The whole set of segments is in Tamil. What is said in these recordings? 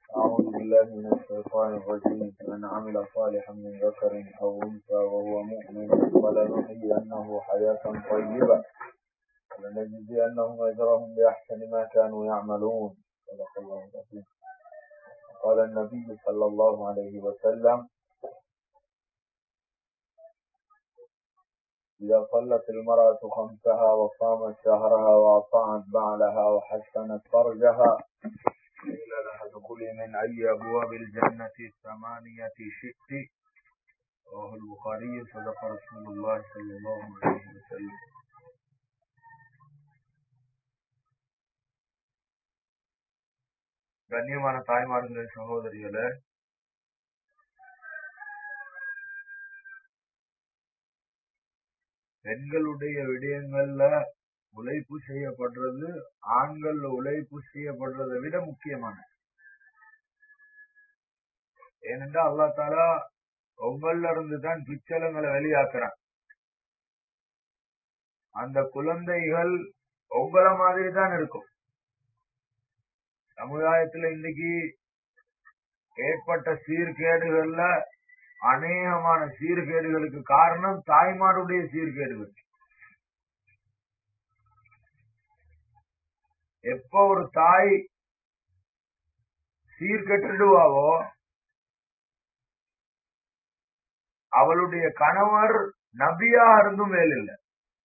أعوذ بالله من الشيطان الرجيم من عمل صالحا من ذكر أو أنثى وهو مؤمن فلنحيينه حياة طيبة ولنجزينهم أجرهم بأحسن ما كانوا يعملون صدق الله العظيم قال النبي صلى الله عليه وسلم إذا صلت المرأة خمسها وصامت شهرها وأطاعت بعلها وحسنت فرجها قيل لها ادخلي من أي أبواب الجنة ثمانية شئت رواه البخاري صدق رسول الله صلى الله عليه وسلم கண்ணியமான தாய்மார்களே சகோதரிகளே பெண்களுடைய விடயங்கள்ல உழைப்பு செய்யப்படுறது ஆண்கள் உழைப்பு செய்யப்படுறதை விட முக்கியமான ஏனென்றால் அல்லா தாலா உங்கள்ல இருந்து தான் பிச்சலங்களை வெளியாக்குறான் அந்த குழந்தைகள் உங்கள மாதிரி தான் இருக்கும் சமுதாயத்துல இன்னைக்கு ஏற்பட்ட சீர்கேடுகள்ல அநேகமான சீர்கேடுகளுக்கு காரணம் தாய்மாருடைய சீர்கேடுகள் எப்ப ஒரு தாய் சீர்கெட்டுடுவாவோ அவளுடைய கணவர் நபியா இருந்தும் மேல் இல்லை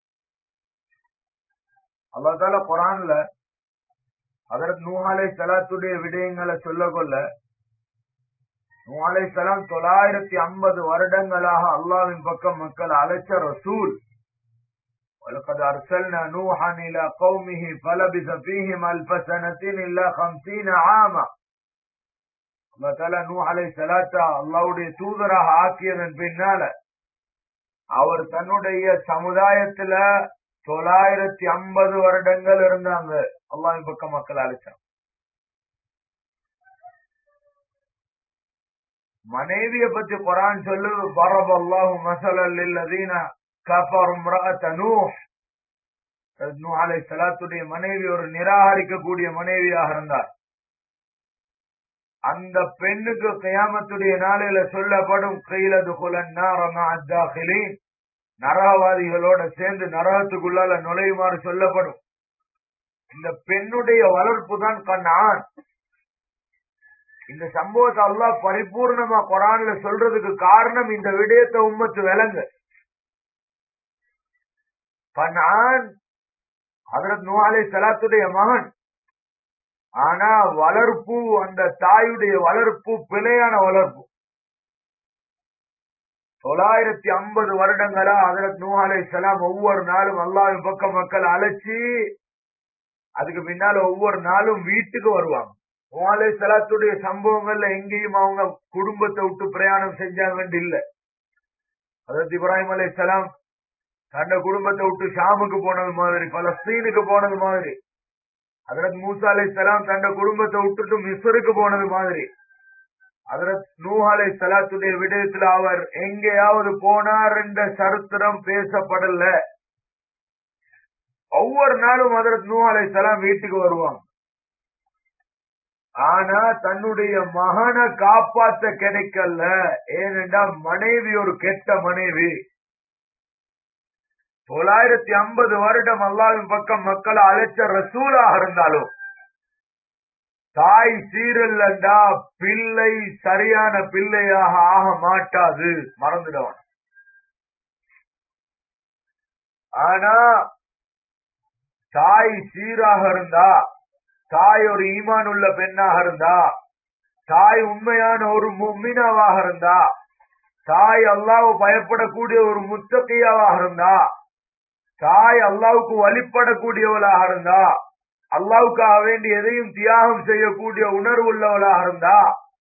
அல்லாதால குரான்ல அதற்கு நூஹாலை சலாத்துடைய விடயங்களை சொல்ல கொள்ள நூஹாலை சலாம் தொள்ளாயிரத்தி ஐம்பது வருடங்களாக அல்லாவின் பக்கம் மக்கள் அழைச்ச ரசூல் ولقد أرسلنا نوحا إلى قومه فلبث فيهم ألف سنة إلا خمسين عاما அல்லா தாலா நூ அலை சலாத்தா அல்லாவுடைய தூதராக ஆக்கியதன் பின்னால அவர் தன்னுடைய சமுதாயத்துல தொள்ளாயிரத்தி ஐம்பது வருடங்கள் இருந்தாங்க அல்லாவின் பக்கம் மக்கள் அழைச்சாங்க மனைவிய பத்தி குரான் சொல்லு பரப அல்லாஹு மசலல் இல்லதீன கஃபரும் நூ நூ அலை சலாத்துடைய மனைவி ஒரு நிராகரிக்கக்கூடிய மனைவியாக இருந்தார் அந்த பெண்ணுக்கு கயாமத்துடைய நாளையில சொல்லப்படும் கைலது குலன் நாரமாதாகிலின் நரகவாதிகளோட சேர்ந்து நரகத்துக்குள்ளால நுழையுமாறு சொல்லப்படும் இந்த பெண்ணுடைய வளர்ப்பு தான் கண்ணான் இந்த சம்பவத்தை அல்லாஹ் பரிபூர்ணமா குரான்ல சொல்றதுக்கு காரணம் இந்த விடயத்தை உம்மத்து விலங்கு கண்ணான் அதற்கு நூலை சலாத்துடைய மகன் ஆனா வளர்ப்பு அந்த தாயுடைய வளர்ப்பு பிழையான வளர்ப்பு தொள்ளாயிரத்தி ஐம்பது வருடங்களா அதற்கு நூஹாலை சலாம் ஒவ்வொரு நாளும் அல்லாவின் பக்கம் மக்கள் அழைச்சி அதுக்கு பின்னால ஒவ்வொரு நாளும் வீட்டுக்கு வருவாங்க நூஹாலை சலாத்துடைய சம்பவங்கள்ல எங்கேயும் அவங்க குடும்பத்தை விட்டு பிரயாணம் செஞ்சாங்கன்னு இல்ல அதற்கு இப்ராஹிம் அலை சலாம் தன்னை குடும்பத்தை விட்டு ஷாமுக்கு போனது மாதிரி பலஸ்தீனுக்கு போனது மாதிரி அதற்கு மூசா அலை சலாம் தன்னை குடும்பத்தை விட்டுட்டு மிஸ்ருக்கு போனது மாதிரி அதற்கு நூஹாலை சலாத்துடைய விடயத்துல அவர் எங்கேயாவது போனார் என்ற சரித்திரம் பேசப்படல ஒவ்வொரு நாளும் அதற்கு நூஹாலை சலாம் வீட்டுக்கு வருவாங்க ஆனா தன்னுடைய மகனை காப்பாத்த கிடைக்கல ஏனென்றால் மனைவி ஒரு கெட்ட மனைவி தொள்ளாயிரத்தி ஐம்பது வருடம் அல்லாவின் பக்கம் மக்களை அழைச்ச ரசூலாக இருந்தாலும் தாய் சீரல்லண்டா பிள்ளை சரியான பிள்ளையாக ஆக மாட்டாது மறந்துடுவான் ஆனா தாய் சீராக இருந்தா தாய் ஒரு ஈமான் உள்ள பெண்ணாக இருந்தா தாய் உண்மையான ஒரு மீனாவாக இருந்தா தாய் அல்லாஹ் பயப்படக்கூடிய ஒரு முத்தகையாவாக இருந்தா தாய் அல்லாவுக்கு வழிபடக்கூடியவளாக இருந்தா அல்லாவுக்காக வேண்டி எதையும் தியாகம் செய்யக்கூடிய உணர்வு உள்ளவளாக இருந்தா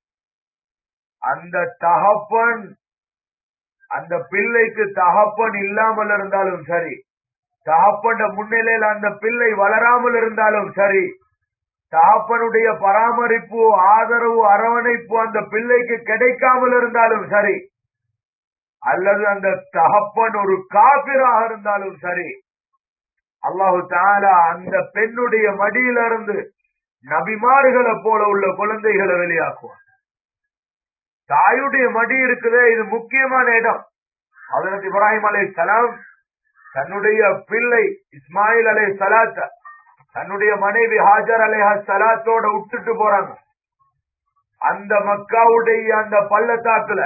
அந்த தகப்பன் அந்த பிள்ளைக்கு தகப்பன் இல்லாமல் இருந்தாலும் சரி தகப்பன் முன்னிலையில் அந்த பிள்ளை வளராமல் இருந்தாலும் சரி தகப்பனுடைய பராமரிப்பு ஆதரவு அரவணைப்பு அந்த பிள்ளைக்கு கிடைக்காமல் இருந்தாலும் சரி அல்லது அந்த தகப்பன் ஒரு காபிராக இருந்தாலும் சரி அல்லாஹு தாலா அந்த பெண்ணுடைய மடியிலிருந்து நபிமார்களை போல உள்ள குழந்தைகளை வெளியாக்குவான் தாயுடைய மடி இருக்குதே இது முக்கியமான இடம் ஹதரத் இப்ராஹிம் அலை சலாம் தன்னுடைய பிள்ளை இஸ்மாயில் அலை சலாத்த தன்னுடைய மனைவி ஹாஜர் அலைஹா சலாத்தோட விட்டுட்டு போறாங்க அந்த மக்காவுடைய அந்த பள்ளத்தாக்குல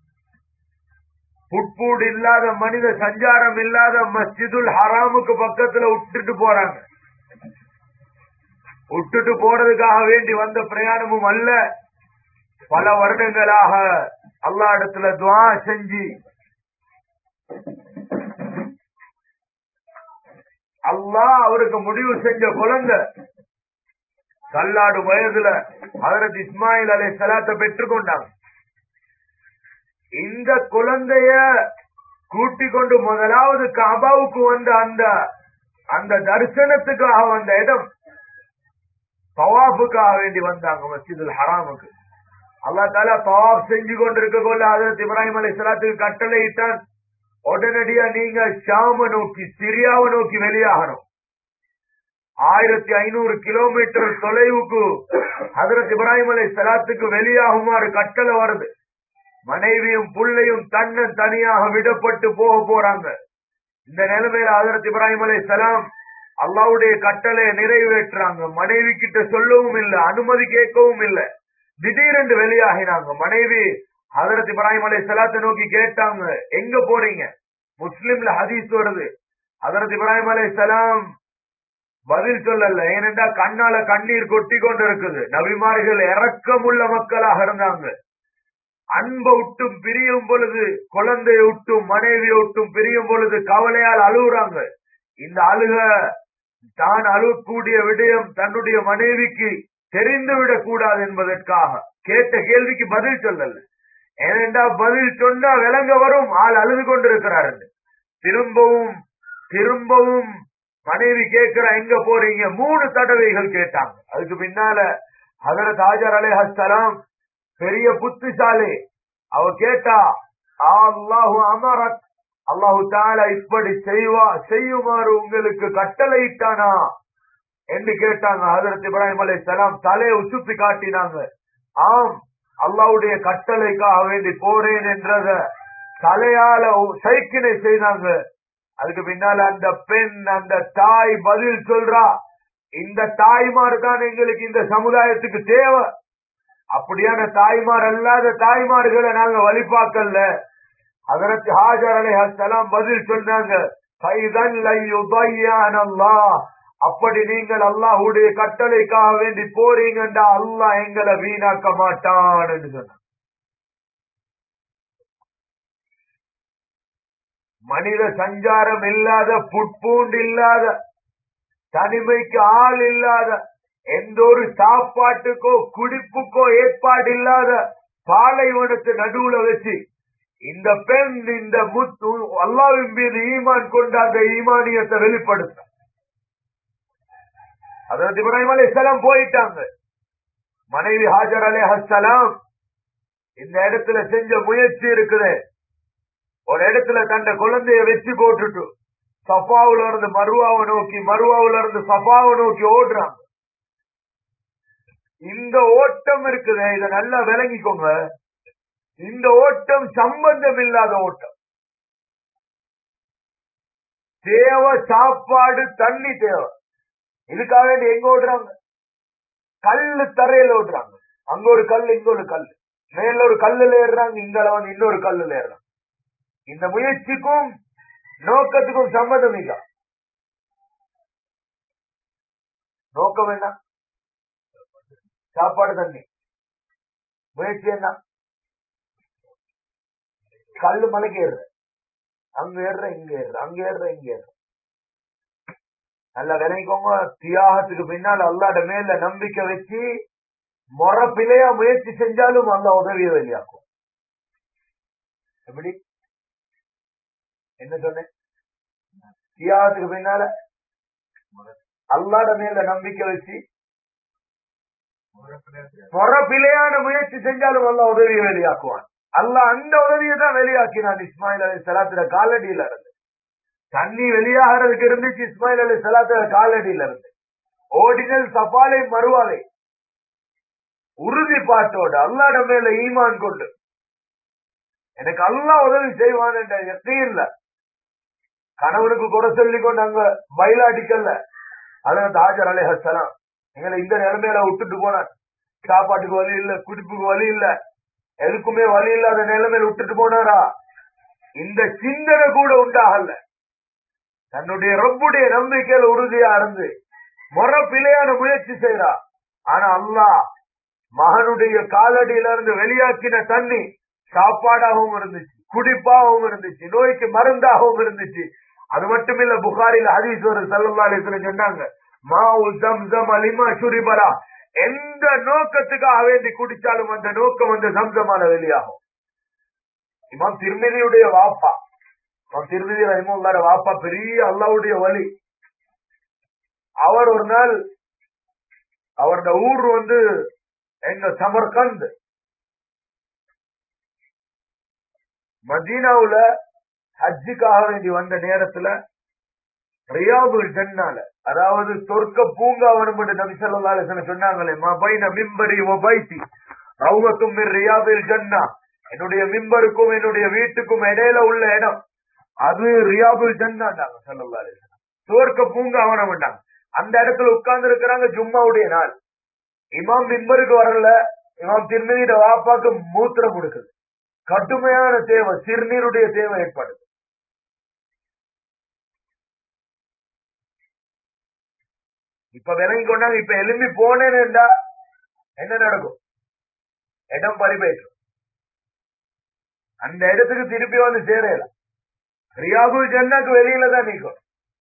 புட்பூட் இல்லாத மனித சஞ்சாரம் இல்லாத மஸ்ஜிதுல் ஹராமுக்கு பக்கத்துல விட்டுட்டு போறாங்க விட்டுட்டு போறதுக்காக வேண்டி வந்த பிரயாணமும் அல்ல பல வருடங்களாக அல்லா இடத்துல துவா செஞ்சு அல்லாஹ் அவருக்கு முடிவு செஞ்ச குழந்தை கல்லாடு வயதுல ஹதரத் இஸ்மாயில் அலை சலாத்தை பெற்றுக்கொண்டாங்க இந்த குழந்தைய கூட்டிக் கொண்டு முதலாவது காபாவுக்கு வந்த அந்த அந்த தரிசனத்துக்காக வந்த இடம் தவாஃபுக்காக வேண்டி வந்தாங்க மஸ்ஜிதுல் ஹராமுக்கு அல்லா தாலா தவாப் செஞ்சு கொண்டிருக்க கொள்ள ஹதரத் இப்ராஹிம் அலை சலாத்துக்கு கட்டளை இட்டான் உடனடியா நீங்க ஷாம நோக்கி சிரியாவை நோக்கி வெளியாகணும் ஆயிரத்தி ஐநூறு கிலோமீட்டர் தொலைவுக்கு ஹதரத் இப்ராஹிம் அலை சலாத்துக்கு வெளியாகுமாறு கட்டளை வருது மனைவியும் புள்ளையும் தன்னன் தனியாக விடப்பட்டு போக போறாங்க இந்த நிலைமையில ஹதரத் இப்ராஹிம் அலை சலாம் அல்லாவுடைய கட்டளை நிறைவேற்றுறாங்க மனைவி கிட்ட சொல்லவும் இல்லை அனுமதி கேட்கவும் இல்லை திடீரென்று வெளியாகினாங்க மனைவி ஹதரத் இப்ராஹிம் அலை சலாத்தை நோக்கி கேட்டாங்க எங்க போறீங்க முஸ்லிம்ல ஹதீஸ் வருது ஹதரத் இப்ராஹிம் அலை சலாம் பதில் சொல்லல ஏனென்றா கண்ணால கண்ணீர் கொட்டி கொண்டு இருக்குது நபிமார்கள் இறக்கமுள்ள மக்களாக இருந்தாங்க அன்பை விட்டும் பிரியும் பொழுது குழந்தையை விட்டும் மனைவியை விட்டும் பிரியும் பொழுது கவலையால் அழுகுறாங்க இந்த அழுக தான் அழுகக்கூடிய விடயம் தன்னுடைய மனைவிக்கு தெரிந்துவிடக் கூடாது என்பதற்காக கேட்ட கேள்விக்கு பதில் சொல்லல ஏனென்றா பதில் சொன்னா விளங்க வரும் ஆள் அழுது கொண்டிருக்கிறார் திரும்பவும் திரும்பவும் மனைவி கேட்கிற எங்க போறீங்க மூணு தடவைகள் கேட்டாங்க அதுக்கு பின்னால ஹதரத் ஆஜர் அலேஹலாம் பெரிய புத்திசாலி அவ கேட்டா அல்லாஹு அமரத் அல்லாஹு தாலா இப்படி செய்வா செய்யுமாறு உங்களுக்கு கட்டளையிட்டானா என்று கேட்டாங்க ஹதரத் இப்ராஹிம் அலை சலாம் தலையை உசுப்பி காட்டினாங்க ஆம் அல்லாவுடைய கட்டளைக்காக வேண்டி போறேன் என்றத தலையால சைக்கினை செய்தாங்க அதுக்கு பின்னால அந்த பெண் அந்த தாய் பதில் சொல்றா இந்த தாய்மார் தான் எங்களுக்கு இந்த சமுதாயத்துக்கு தேவை அப்படியான தாய்மார் அல்லாத தாய்மார்களை நாங்க வழிபாக்கல்ல அதற்கு ஹாஜர் அலைஹலாம் பதில் சொன்னாங்க அப்படி நீங்கள் அல்லாஹுடைய கட்டளைக்காக வேண்டி போறீங்கண்டா அல்லாஹ் எங்களை வீணாக்க மாட்டான் என்று சொன்னாங்க மனித சஞ்சாரம் இல்லாத புட்பூண்டு இல்லாத தனிமைக்கு ஆள் இல்லாத எந்த ஒரு சாப்பாட்டுக்கோ குடிப்புக்கோ ஏற்பாடு இல்லாத பாலைவனத்து நடுவுல வச்சு இந்த பெண் இந்த முத்து அல்லாவின் மீது ஈமான் கொண்ட அந்த ஈமானியத்தை வெளிப்படுத்த அதற்கு இப்ராஹிம் அலி சலாம் போயிட்டாங்க மனைவி ஹாஜர் அலே ஹலாம் இந்த இடத்துல செஞ்ச முயற்சி இருக்குது ஒரு இடத்துல தந்த குழந்தைய வச்சு போட்டுட்டு சஃபாவுல இருந்து மருவாவை நோக்கி மருவாவுல இருந்து சஃபாவை நோக்கி ஓடுறாங்க இந்த ஓட்டம் இருக்குது இத நல்லா விளங்கிக்கோங்க இந்த ஓட்டம் சம்பந்தம் இல்லாத ஓட்டம் தேவை சாப்பாடு தண்ணி தேவை இதுக்காக வேண்டி எங்க ஓடுறாங்க கல்லு தரையில ஓடுறாங்க அங்க ஒரு கல் இங்க ஒரு கல் மேல ஒரு கல்லுல ஏறுறாங்க இங்க வந்து இன்னொரு கல்லுல ஏறுறாங்க இந்த முயற்சிக்கும் நோக்கத்துக்கும் சம்மதம் இல்ல நோக்கம் என்ன சாப்பாடு தண்ணி முயற்சி என்ன கல்லு மலைக்கு ஏறுற அங்க ஏறுற இங்க ஏறுற அங்க ஏறுற இங்க ஏறுற நல்லா விளைவிக்கோங்க தியாகத்துக்கு பின்னால் அல்லாட மேல நம்பிக்கை வச்சு முறை பிழையா முயற்சி செஞ்சாலும் அந்த உதவியை வெளியாக்கும் எப்படி என்ன சொன்னேன் தியாகத்துக்கு பின்னால அல்லாட மேல நம்பிக்கை வச்சு முறை பிழையான முயற்சி செஞ்சாலும் அல்ல உதவியை வெளியாக்குவான் அல்ல அந்த உதவியை தான் வெளியாக்கினான் இஸ்மாயில் அலி சலாத்துல காலடியில இருந்து தண்ணி வெளியாகிறதுக்கு இருந்துச்சு இஸ்மாயில் அலி சலாத்துல காலடியில இருந்து ஓடினல் சபாலை மறுவாலை உறுதிப்பாட்டோட அல்லாட மேல ஈமான் கொண்டு எனக்கு அல்லா உதவி செய்வான் என்ற எத்தையும் இல்ல கணவனுக்கு குறை சொல்லி கொண்டு அங்க பயிலாட்டிக்கல்ல அதான் தாஜர் அலேஹலாம் எங்களை இந்த நிலைமையில விட்டுட்டு போனார் சாப்பாட்டுக்கு வழி இல்ல குடிப்புக்கு வழி இல்ல எதுக்குமே வழி இல்லாத நிலைமையில விட்டுட்டு போனாரா இந்த சிந்தனை கூட உண்டாகல தன்னுடைய ரப்புடைய நம்பிக்கையில உறுதியா இருந்து முறை பிழையான முயற்சி செய்யறா ஆனா அல்லாஹ் மகனுடைய காலடியில இருந்து வெளியாக்கின தண்ணி சாப்பாடாகவும் இருந்துச்சு குடிப்பாகவும் இருந்துச்சு நோய்க்கு மருந்தாகவும் இருந்துச்சு அது மட்டும் இல்ல புகாரில் ஹதீஸ் ஒரு சல்லல்லாஹு சொன்னாங்க மாவு ஜம்சம் அலிமா சுரிபலா எந்த நோக்கத்துக்காக வேண்டி குடிச்சாலும் அந்த நோக்கம் அந்த சம்சமான வெளியாகும் இமாம் திருமதியுடைய வாப்பா இமாம் திருமதி ரஹிமுல்லார வாப்பா பெரிய அல்லாவுடைய வழி அவர் ஒரு நாள் அவரோட ஊர் வந்து எங்க சமர்கந்த் மதீனாவுல ஹஜ்ஜுக்காக வேண்டி வந்த நேரத்துல ரியாபுல் ஜன்னால அதாவது சொர்க்க பூங்காவனம் என்று நபி ஸல்லல்லாஹு அலைஹி வஸல்லம் சொன்னாங்களே மபைன மிம்பரி வபைத்தி ரௌவத்தும் மின் ரியாபில் ஜன்னா என்னுடைய மிம்பருக்கும் என்னுடைய வீட்டுக்கும் இடையில உள்ள இடம் அது ரியாபுல் ஜன்னாண்டாங்க ஸல்லல்லாஹு அலைஹி வஸல்லம் சொர்க்க பூங்காவனம் அந்த இடத்துல உட்கார்ந்து இருக்கிறாங்க ஜும்மாவுடைய நாள் இமாம் மிம்பருக்கு வரல இமாம் திருநீர வாப்பாக்கு மூத்திரம் கொடுக்குது கடுமையான தேவை சிறுநீருடைய தேவை ஏற்படுது இப்ப விலகி கொண்டாங்க இப்ப எலும்பி போனேன்டா என்ன நடக்கும் இடம் பறிபேற்றும் அந்த இடத்துக்கு திருப்பி வந்து சேரல ரியாபுல் ஜன்னாக்கு வெளியில தான் நிற்கும்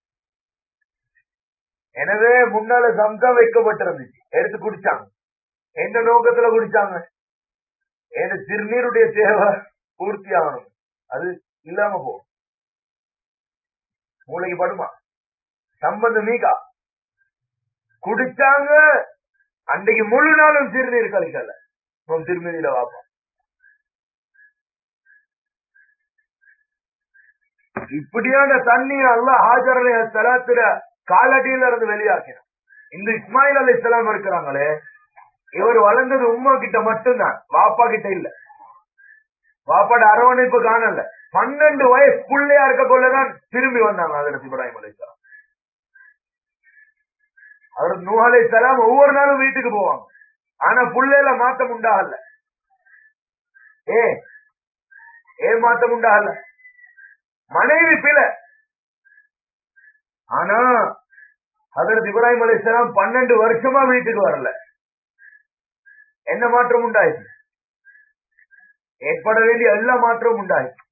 எனவே முன்னால சம்சம் வைக்கப்பட்டிருந்துச்சு எடுத்து குடிச்சாங்க எந்த நோக்கத்துல குடிச்சாங்க ஏன்னா சிறுநீருடைய தேவை பூர்த்தி ஆகணும் அது இல்லாம போகும் மூளைக்கு படுமா சம்பந்தம் மீகா குடிச்சாங்க அன்றைக்கு முழு நாளும் சிறுநீர் கழிக்கல உன் திருமதியில வாப்போம் இப்படியான தண்ணீர் அல்ல ஹாஜரலைய தலாத்துல காலடியில இருந்து வெளியாக்கினான் இந்த இஸ்மாயில் அலி இஸ்லாம் இருக்கிறாங்களே இவர் வளர்ந்தது உமா கிட்ட மட்டும்தான் வாப்பா கிட்ட இல்ல வாப்பாட அரவணைப்பு காணல பன்னெண்டு வயசு புள்ளையா இருக்க கொள்ளதான் திரும்பி வந்தாங்க அதற்கு இப்ராஹிம் அலி இஸ்லாம் அவர் நூ அலி இஸ்லாம் ஒவ்வொரு நாளும் வீட்டுக்கு போவாங்க ஆனா புள்ளையில மாற்றம் உண்டாகல ஏ ஏ மாற்றம் உண்டாகல மனைவி பிழை ஆனா அதற்கு இப்ராஹிம் அலி இஸ்லாம் பன்னெண்டு வருஷமா வீட்டுக்கு வரல என்ன மாற்றம் உண்டாயிற்று ஏற்பட வேண்டிய எல்லா மாற்றமும் உண்டாயிற்று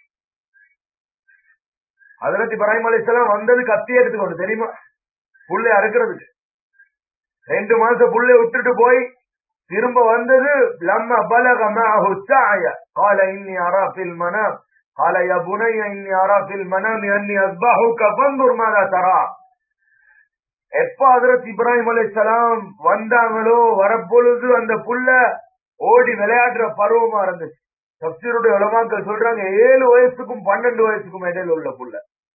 அதற்கு இப்ராஹிம் அலி இஸ்லாம் வந்தது கத்தி எடுத்துக்கொண்டு தெரியுமா புள்ளை அறுக்கிறதுக்கு ரெண்டு மாசம் புள்ளை விட்டுட்டு போய் திரும்ப வந்தது லம்ம பலக மாஹு சாய قال اني ارى في المنام قال يا بني اني ارى في المنام اني اذبحك فانظر ماذا ترى எப்ப ஹதரத் இப்ராஹிம் அலைஹிஸ்ஸலாம் வந்தாங்களோ வரப்பொழுது அந்த புள்ள ஓடி விளையாடுற பருவமா இருந்துச்சு தப்சீருடைய உலமாக்கள் சொல்றாங்க ஏழு வயசுக்கும் பன்னெண்டு வயசுக்கும் இடையில உள்ள புள்ள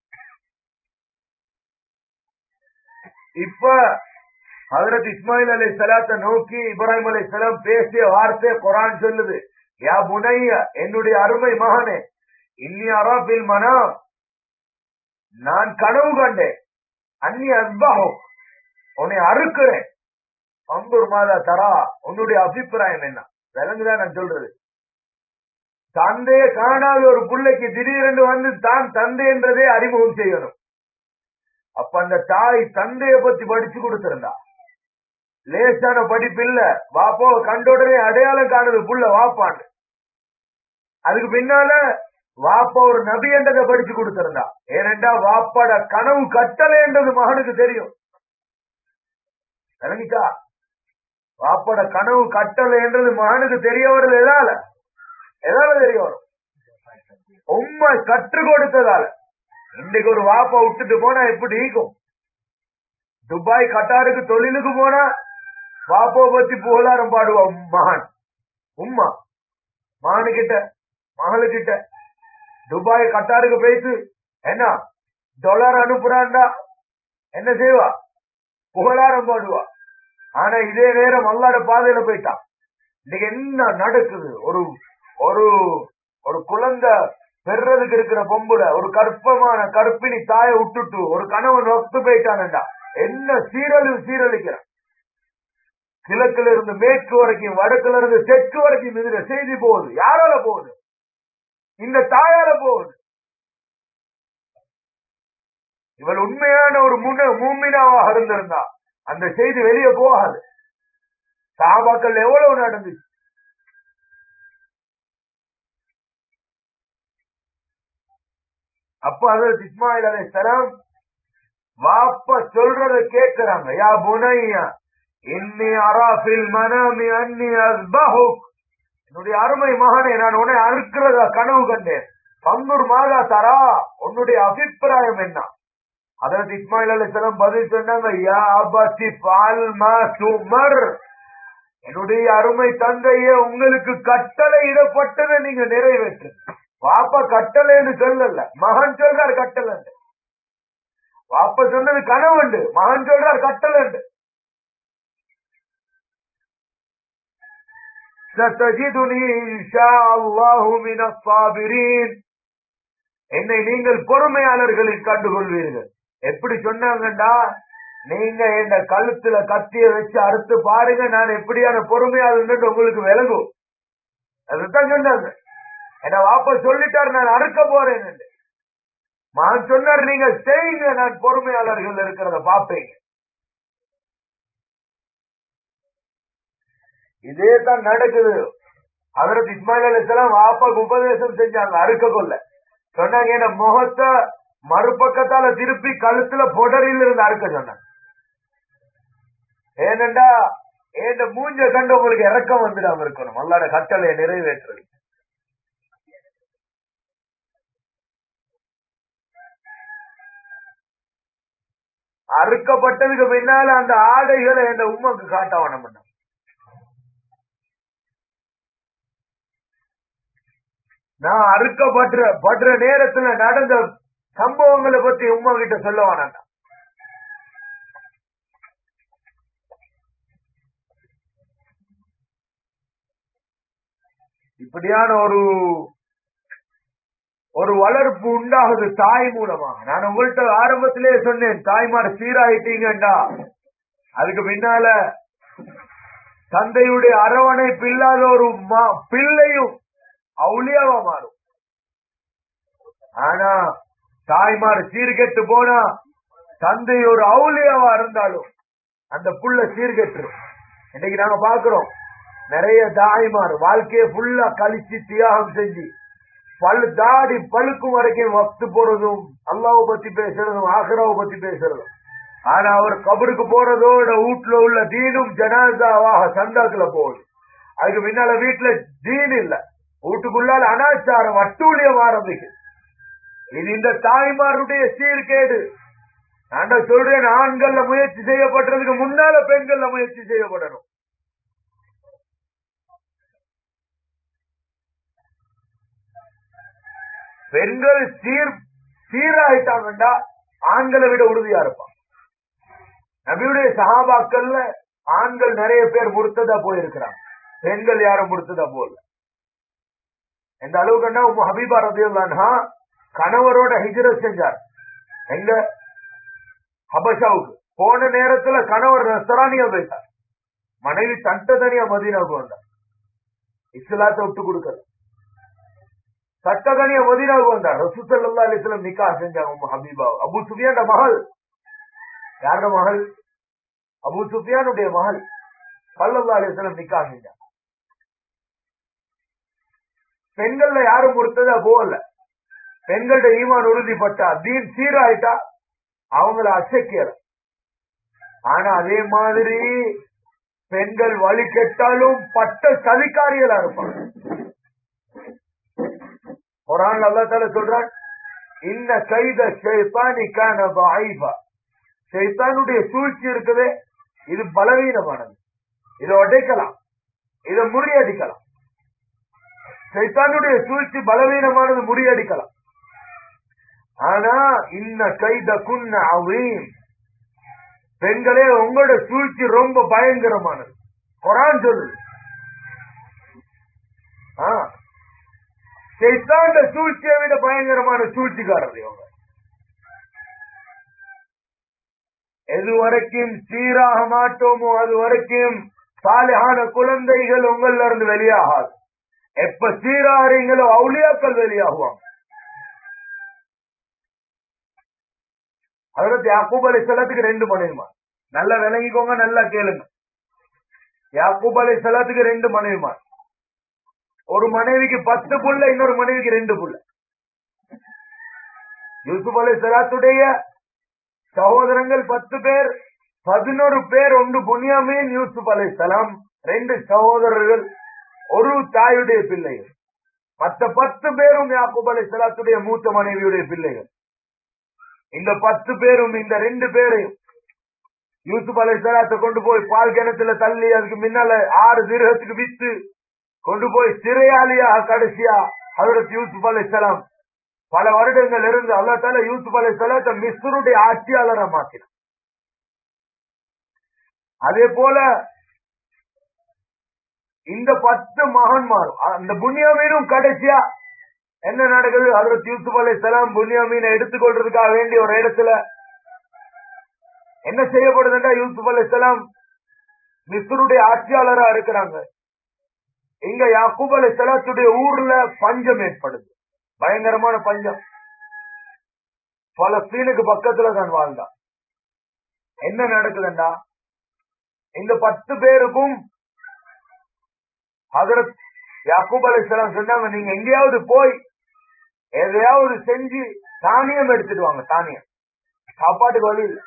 இப்ப ஹதரத் இஸ்மாயில் அலை சலாத்தை நோக்கி இப்ராஹிம் அலை சலாம் பேசிய வார்த்தை குரான் சொல்லுது யா புனைய என்னுடைய அருமை மகனே இன்னி அராபில் மனம் நான் கனவு கண்டேன் அன்னி அஸ்பாகும் உன்னை அறுக்கிறேன் பம்பூர் மாதா தரா உன்னுடைய அபிப்பிராயம் என்ன விலங்குதான் நான் சொல்றது தந்தைய காணாத ஒரு பிள்ளைக்கு திடீரென்று வந்து தான் தந்தை என்றதே அறிமுகம் செய்யணும் அப்ப அந்த தாய் தந்தைய பத்தி படிச்சு கொடுத்திருந்தா லேசான படிப்பு இல்ல வாப்பாவை கண்டோடனே அடையாளம் காணுது புள்ள வாப்பான்னு அதுக்கு பின்னால வாப்பா ஒரு நபி என்றதை படிச்சு கொடுத்திருந்தா ஏனென்றா வாப்பாட கனவு கட்டளை என்றது மகனுக்கு தெரியும் விளங்கிச்சா வாப்பாட கனவு கட்டளை என்றது மகனுக்கு தெரிய வருது எதால எதால தெரிய வரும் உண்மை கற்றுக் கொடுத்ததால இன்னைக்கு ஒரு வாப்பா விட்டுட்டு போனா எப்படி ஈக்கும் துபாய் கட்டாருக்கு தொழிலுக்கு போனா வாப்பா பத்தி புகழாரம் பாடுவா மகன் உம்மா மகனு கிட்ட மகளு கிட்ட துபாய் கட்டாருக்கு போயிட்டு என்ன டாலர் அனுப்புறான்டா என்ன செய்வா புகழாரம் பாடுவா ஆனா இதே நேரம் அல்லாட பாதையில போயிட்டான் இன்னைக்கு என்ன நடக்குது ஒரு ஒரு ஒரு குழந்தை பெறதுக்கு இருக்கிற பொம்புல ஒரு கற்பமான கற்பிணி தாயை விட்டுட்டு ஒரு கணவன் ஒத்து போயிட்டான்டா என்ன சீரழிவு சீரழிக்கிறான் கிழக்குல இருந்து மேற்கு வரைக்கும் வடக்குல இருந்து தெற்கு வரைக்கும் இதுல செய்தி போகுது யாரால போகுது இந்த தாயால போகுது இவள் உண்மையான ஒரு முன்ன மூமினாவாக இருந்திருந்தா அந்த செய்தி வெளியே போகாது சாபாக்கள் எவ்வளவு நடந்துச்சு அப்ப அதற்கு இஸ்மாயில் அலை சலாம் வாப்ப சொல்றத கேட்கிறாங்க யா புனையா இன்னி அராஃபில் மனமி அன்னி அஸ்பஹுக் என்னுடைய அருமை மகனே நான் உன்னை அறுக்கிறதா கனவு கண்டேன் பந்தூர் மாதா தரா உன்னுடைய அபிப்பிராயம் என்ன அதற்கு இஸ்மாயில் அலி சலம் பதில் சொன்னாங்க யா அபத்தி பால் சுமர் என்னுடைய அருமை தந்தையே உங்களுக்கு கட்டளை இடப்பட்டதை நீங்க நிறைவேற்று பாப்பா கட்டளைன்னு சொல்லல மகன் சொல்றார் கட்டளை பாப்பா சொன்னது கனவுண்டு மகன் சொல்றார் கட்டளை ستجدني إن شاء الله من الصابرين என்னை நீங்கள் பொறுமையாளர்களில் கண்டுகொள்வீர்கள் எப்படி சொன்னாங்கண்டா நீங்க என்ன கழுத்துல கத்திய வச்சு அறுத்து பாருங்க நான் எப்படியான பொறுமையாளர் உங்களுக்கு விளங்கும் அதுதான் சொன்னாங்க என்ன வாப்ப சொல்லிட்டாரு நான் அறுக்க போறேன் மகன் சொன்னார் நீங்க செய்யுங்க நான் பொறுமையாளர்கள் இருக்கிறத பாப்பீங்க இதே தான் நடக்குது அதற்கு இஸ்மாயில் அலிஸ்லாம் வாப்பாக்கு உபதேசம் செஞ்சாங்க அறுக்க கொள்ள சொன்னாங்க என்ன முகத்தை மறுபக்கத்தால திருப்பி கழுத்துல பொடரில் இருந்து அறுக்க சொன்னாங்க ஏனண்டா ஏண்ட மூஞ்ச கண்டு உங்களுக்கு இறக்கம் வந்துடாம இருக்கணும் அல்லாட கட்டளையை நிறைவேற்றுறது அறுக்கப்பட்டதுக்கு பின்னால அந்த ஆடைகளை என் உமாக்கு காட்டவனம் பண்ண நான் அறுக்கப்படுற படுற நேரத்துல நடந்த சம்பவங்களை பத்தி உமா கிட்ட சொல்ல வேணாம் இப்படியான ஒரு ஒரு வளர்ப்பு உண்டாகுது தாய் மூலமாக நான் உங்கள்கிட்ட ஆரம்பத்திலே சொன்னேன் தாய்மார் சீராயிட்டீங்கண்டா அதுக்கு பின்னால தந்தையுடைய அரவணைப்பு இல்லாத ஒரு பிள்ளையும் அவுளியாவா மாறும் ஆனா தாய்மார் சீர்கெட்டு போனா தந்தை ஒரு அவுளியாவா இருந்தாலும் அந்த புள்ள சீர்கெட்டு இன்னைக்கு நாங்க பாக்குறோம் நிறைய தாய்மார் வாழ்க்கையை ஃபுல்லா கழிச்சு தியாகம் செஞ்சு பல்லு தாடி பழுக்கும் வரைக்கும் வக்து போறதும் அல்லாவை பத்தி பேசுறதும் ஆக்ராவை பத்தி பேசுறதும் ஆனா அவர் கபருக்கு போறதோட வீட்டுல உள்ள தீனும் ஜனாதாவாக சந்தாக்குல போகுது அதுக்கு முன்னால வீட்டுல தீன் இல்ல வீட்டுக்குள்ளால அனாச்சாரம் அட்டூழியம் ஆரம்பிக்கு இது இந்த தாய்மாருடைய சீர்கேடு நான் சொல்றேன் ஆண்கள்ல முயற்சி செய்யப்படுறதுக்கு முன்னால பெண்கள்ல முயற்சி செய்யப்படணும் பெண்கள் சீர் சீராயிட்டாங்கண்டா ஆண்களை விட உறுதியா இருப்பான் நபியுடைய சகாபாக்கள்ல ஆண்கள் நிறைய பேர் முறுத்ததா போயிருக்கிறாங்க பெண்கள் யாரும் முறுத்ததா போல எந்த அளவுக்குன்னா உங்க ஹபீபா ரபியுல்லான்ஹா கணவரோட ஹிஜரத் செஞ்சார் எங்க ஹபஷாவுக்கு போன நேரத்துல கணவர் நசரானியா போயிட்டார் மனைவி தட்ட தனியா மதீனாவுக்கு வந்தார் இஸ்லாத்தை விட்டு கொடுக்கல சட்டதனிய மதீனாவுக்கு வந்தார் ரசூசல்லா அலிஸ்லம் நிக்கா செஞ்சாங்க உங்க ஹபீபா அபு சுஃபியான் மகள் யாரோட மகள் அபு சுஃபியானுடைய மகள் சல்லல்லா அலிஸ்லம் நிக்கா செஞ்சாங்க பெண்கள்ல யாரும் பொறுத்ததா போகல பெண்கள்ட ஈமான் உறுதிப்பட்டா தீன் சீராயிட்டா அவங்கள அசைக்கல ஆனா அதே மாதிரி பெண்கள் வழி கெட்டாலும் பட்ட சதிக்காரிகளா இருப்பாங்க குரான் அல்லா தால சொல்றான் இன்ன கைத ஷைத்தானிக்கான ஐபா ஷைத்தானுடைய சூழ்ச்சி இருக்குதே இது பலவீனமானது இதை உடைக்கலாம் இதை முறியடிக்கலாம் சைத்தானுடைய சூழ்ச்சி பலவீனமானது முறியடிக்கலாம் ஆனா இன்ன கைத குன்ன அவீம் பெண்களே உங்களோட சூழ்ச்சி ரொம்ப பயங்கரமானது குரான் சொல்லுது ஷைத்தாண்ட சூழ்ச்சியை விட பயங்கரமான சூழ்ச்சிக்காரர் இவங்க எது வரைக்கும் சீராக மாட்டோமோ அது வரைக்கும் சாலையான குழந்தைகள் உங்கள்ல இருந்து வெளியாகாது எப்ப சீராறீங்களோ அவுளியாக்கள் வெளியாகுவாங்க அதற்கு யாக்கூப் அலி சலாத்துக்கு ரெண்டு மனைவிமா நல்லா விளங்கிக்கோங்க நல்லா கேளுங்க யாக்கூப் அலி சலாத்துக்கு ரெண்டு மனைவிமா ஒரு மனைவிக்கு பத்து புள்ள இன்னொரு மனைவிக்கு ரெண்டு புள்ள யூசுப் அலி சலாத்துடைய சகோதரங்கள் பத்து பேர் பதினோரு பேர் ஒன்று புனியாமீன் யூசுப் அலை சலாம் ரெண்டு சகோதரர்கள் ஒரு தாயுடைய பிள்ளைகள் மற்ற பத்து பேரும் யாக்கூப் அலை சலாத்துடைய மூத்த மனைவியுடைய பிள்ளைகள் இந்த பத்து பேரும் இந்த ரெண்டு பேரையும் யூசுப் அலை சலாத்தை கொண்டு போய் பால் கிணத்துல தள்ளி அதுக்கு முன்னால ஆறு திருகத்துக்கு வித்து கொண்டு போய் சிறையாளியாக கடைசியா ஹதரத் யூசுப் அலை சலாம் பல வருடங்கள் இருந்து அல்லா தால யூசுப் அலை சலாத்த மிஸ்ருடைய ஆட்சியாளரை மாத்தினார் அதே போல இந்த பத்து மகன்மார் அந்த புண்ணியமீனும் கடைசியா என்ன நடக்குது ஹதரத் யூசுப் அலை சலாம் புண்ணியமீனை எடுத்துக்கொள்றதுக்காக வேண்டிய ஒரு இடத்துல என்ன செய்யப்படுதுன்னா யூசுப் அலை சலாம் மிஸ்ருடைய ஆட்சியாளரா இருக்கிறாங்க இங்க யாக்கூப் அலை சலாத்துடைய ஊர்ல பஞ்சம் ஏற்படுது பயங்கரமான பஞ்சம் பலஸ்தீனுக்கு பக்கத்துல தான் வாழ்ந்தான் என்ன நடக்குதுண்டா இந்த பத்து பேருக்கும் ஹதரத் யாக்கூப் அலிஸ்லாம் சொன்னாங்க நீங்க எங்கேயாவது போய் எதையாவது செஞ்சு தானியம் எடுத்துட்டு வாங்க தானியம் சாப்பாட்டுக்கு வழி இல்லை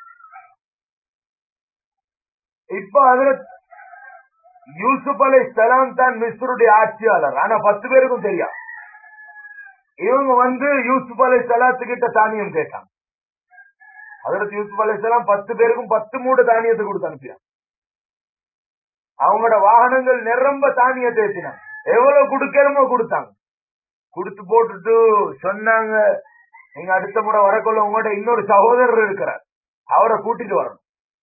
இப்ப ஹதரத் யூசுப் அலை சலாம் தான் மிஸ்ருடைய ஆட்சியாளர் ஆனா பத்து பேருக்கும் தெரியும் இவங்க வந்து யூசுப் அலை சலாத்துக்கிட்ட தானியம் கேட்டாங்க அதற்கு யூசுப் அலை சலாம் பத்து பேருக்கும் பத்து மூட தானியத்தை கொடுத்து அனுப்பினாங்க அவங்களோட வாகனங்கள் நிரம்ப தானியத்தை ஏற்றினாங்க எவ்வளவு கொடுக்கணுமோ கொடுத்தாங்க கொடுத்து போட்டுட்டு சொன்னாங்க நீங்க அடுத்த முறை வரக்குள்ள உங்களோட இன்னொரு சகோதரர் இருக்கிறார் அவரை கூட்டிட்டு வரணும்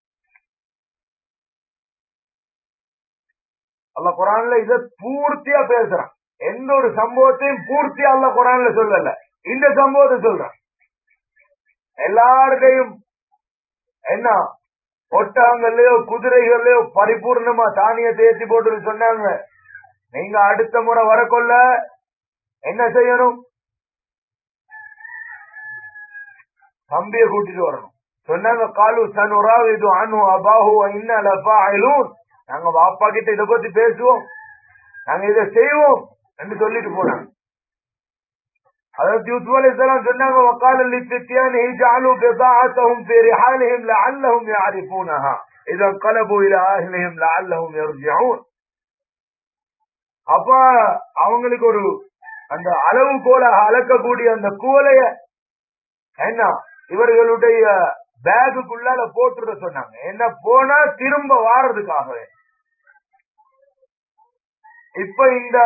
அல்ல குரான்ல இத பூர்த்தியா பேசுறான் எந்த ஒரு சம்பவத்தையும் பூர்த்தியா அல்ல குரான்ல சொல்லல இந்த சம்பவத்தை சொல்றான் எல்லாருக்கையும் என்ன ஒட்டகங்கள்லயோ குதிரைகள்லயோ பரிபூர்ணமா தானியத்தை ஏற்றி போட்டு சொன்னாங்க நீங்க அடுத்த முறை வரக்கொள்ள என்ன செய்யணும் தம்பிய கூட்டிட்டு வரணும் சொன்னாங்க காலு சனுரா இது அனு அபாஹு இன்னலப்பா அயலூன் நாங்க பாப்பா கிட்ட இத பத்தி பேசுவோம் நாங்க இதை செய்வோம் என்று சொல்லிட்டு போனாங்க அதற்கு யூசுப் அலைஹிஸ்ஸலாம் சொன்னாங்க وقال للفتيان اجعلوا بضاعتهم في رحالهم لعلهم يعرفونها اذا انقلبوا الى اهلهم لعلهم يرجعون அப்ப அவங்களுக்கு ஒரு அந்த அளவு கோல அளக்கக்கூடிய அந்த குவலைய என்ன இவர்களுடைய பேகுக்குள்ளால போட்டுட சொன்னாங்க என்ன போனா திரும்ப வாரதுக்காக இப்ப இந்த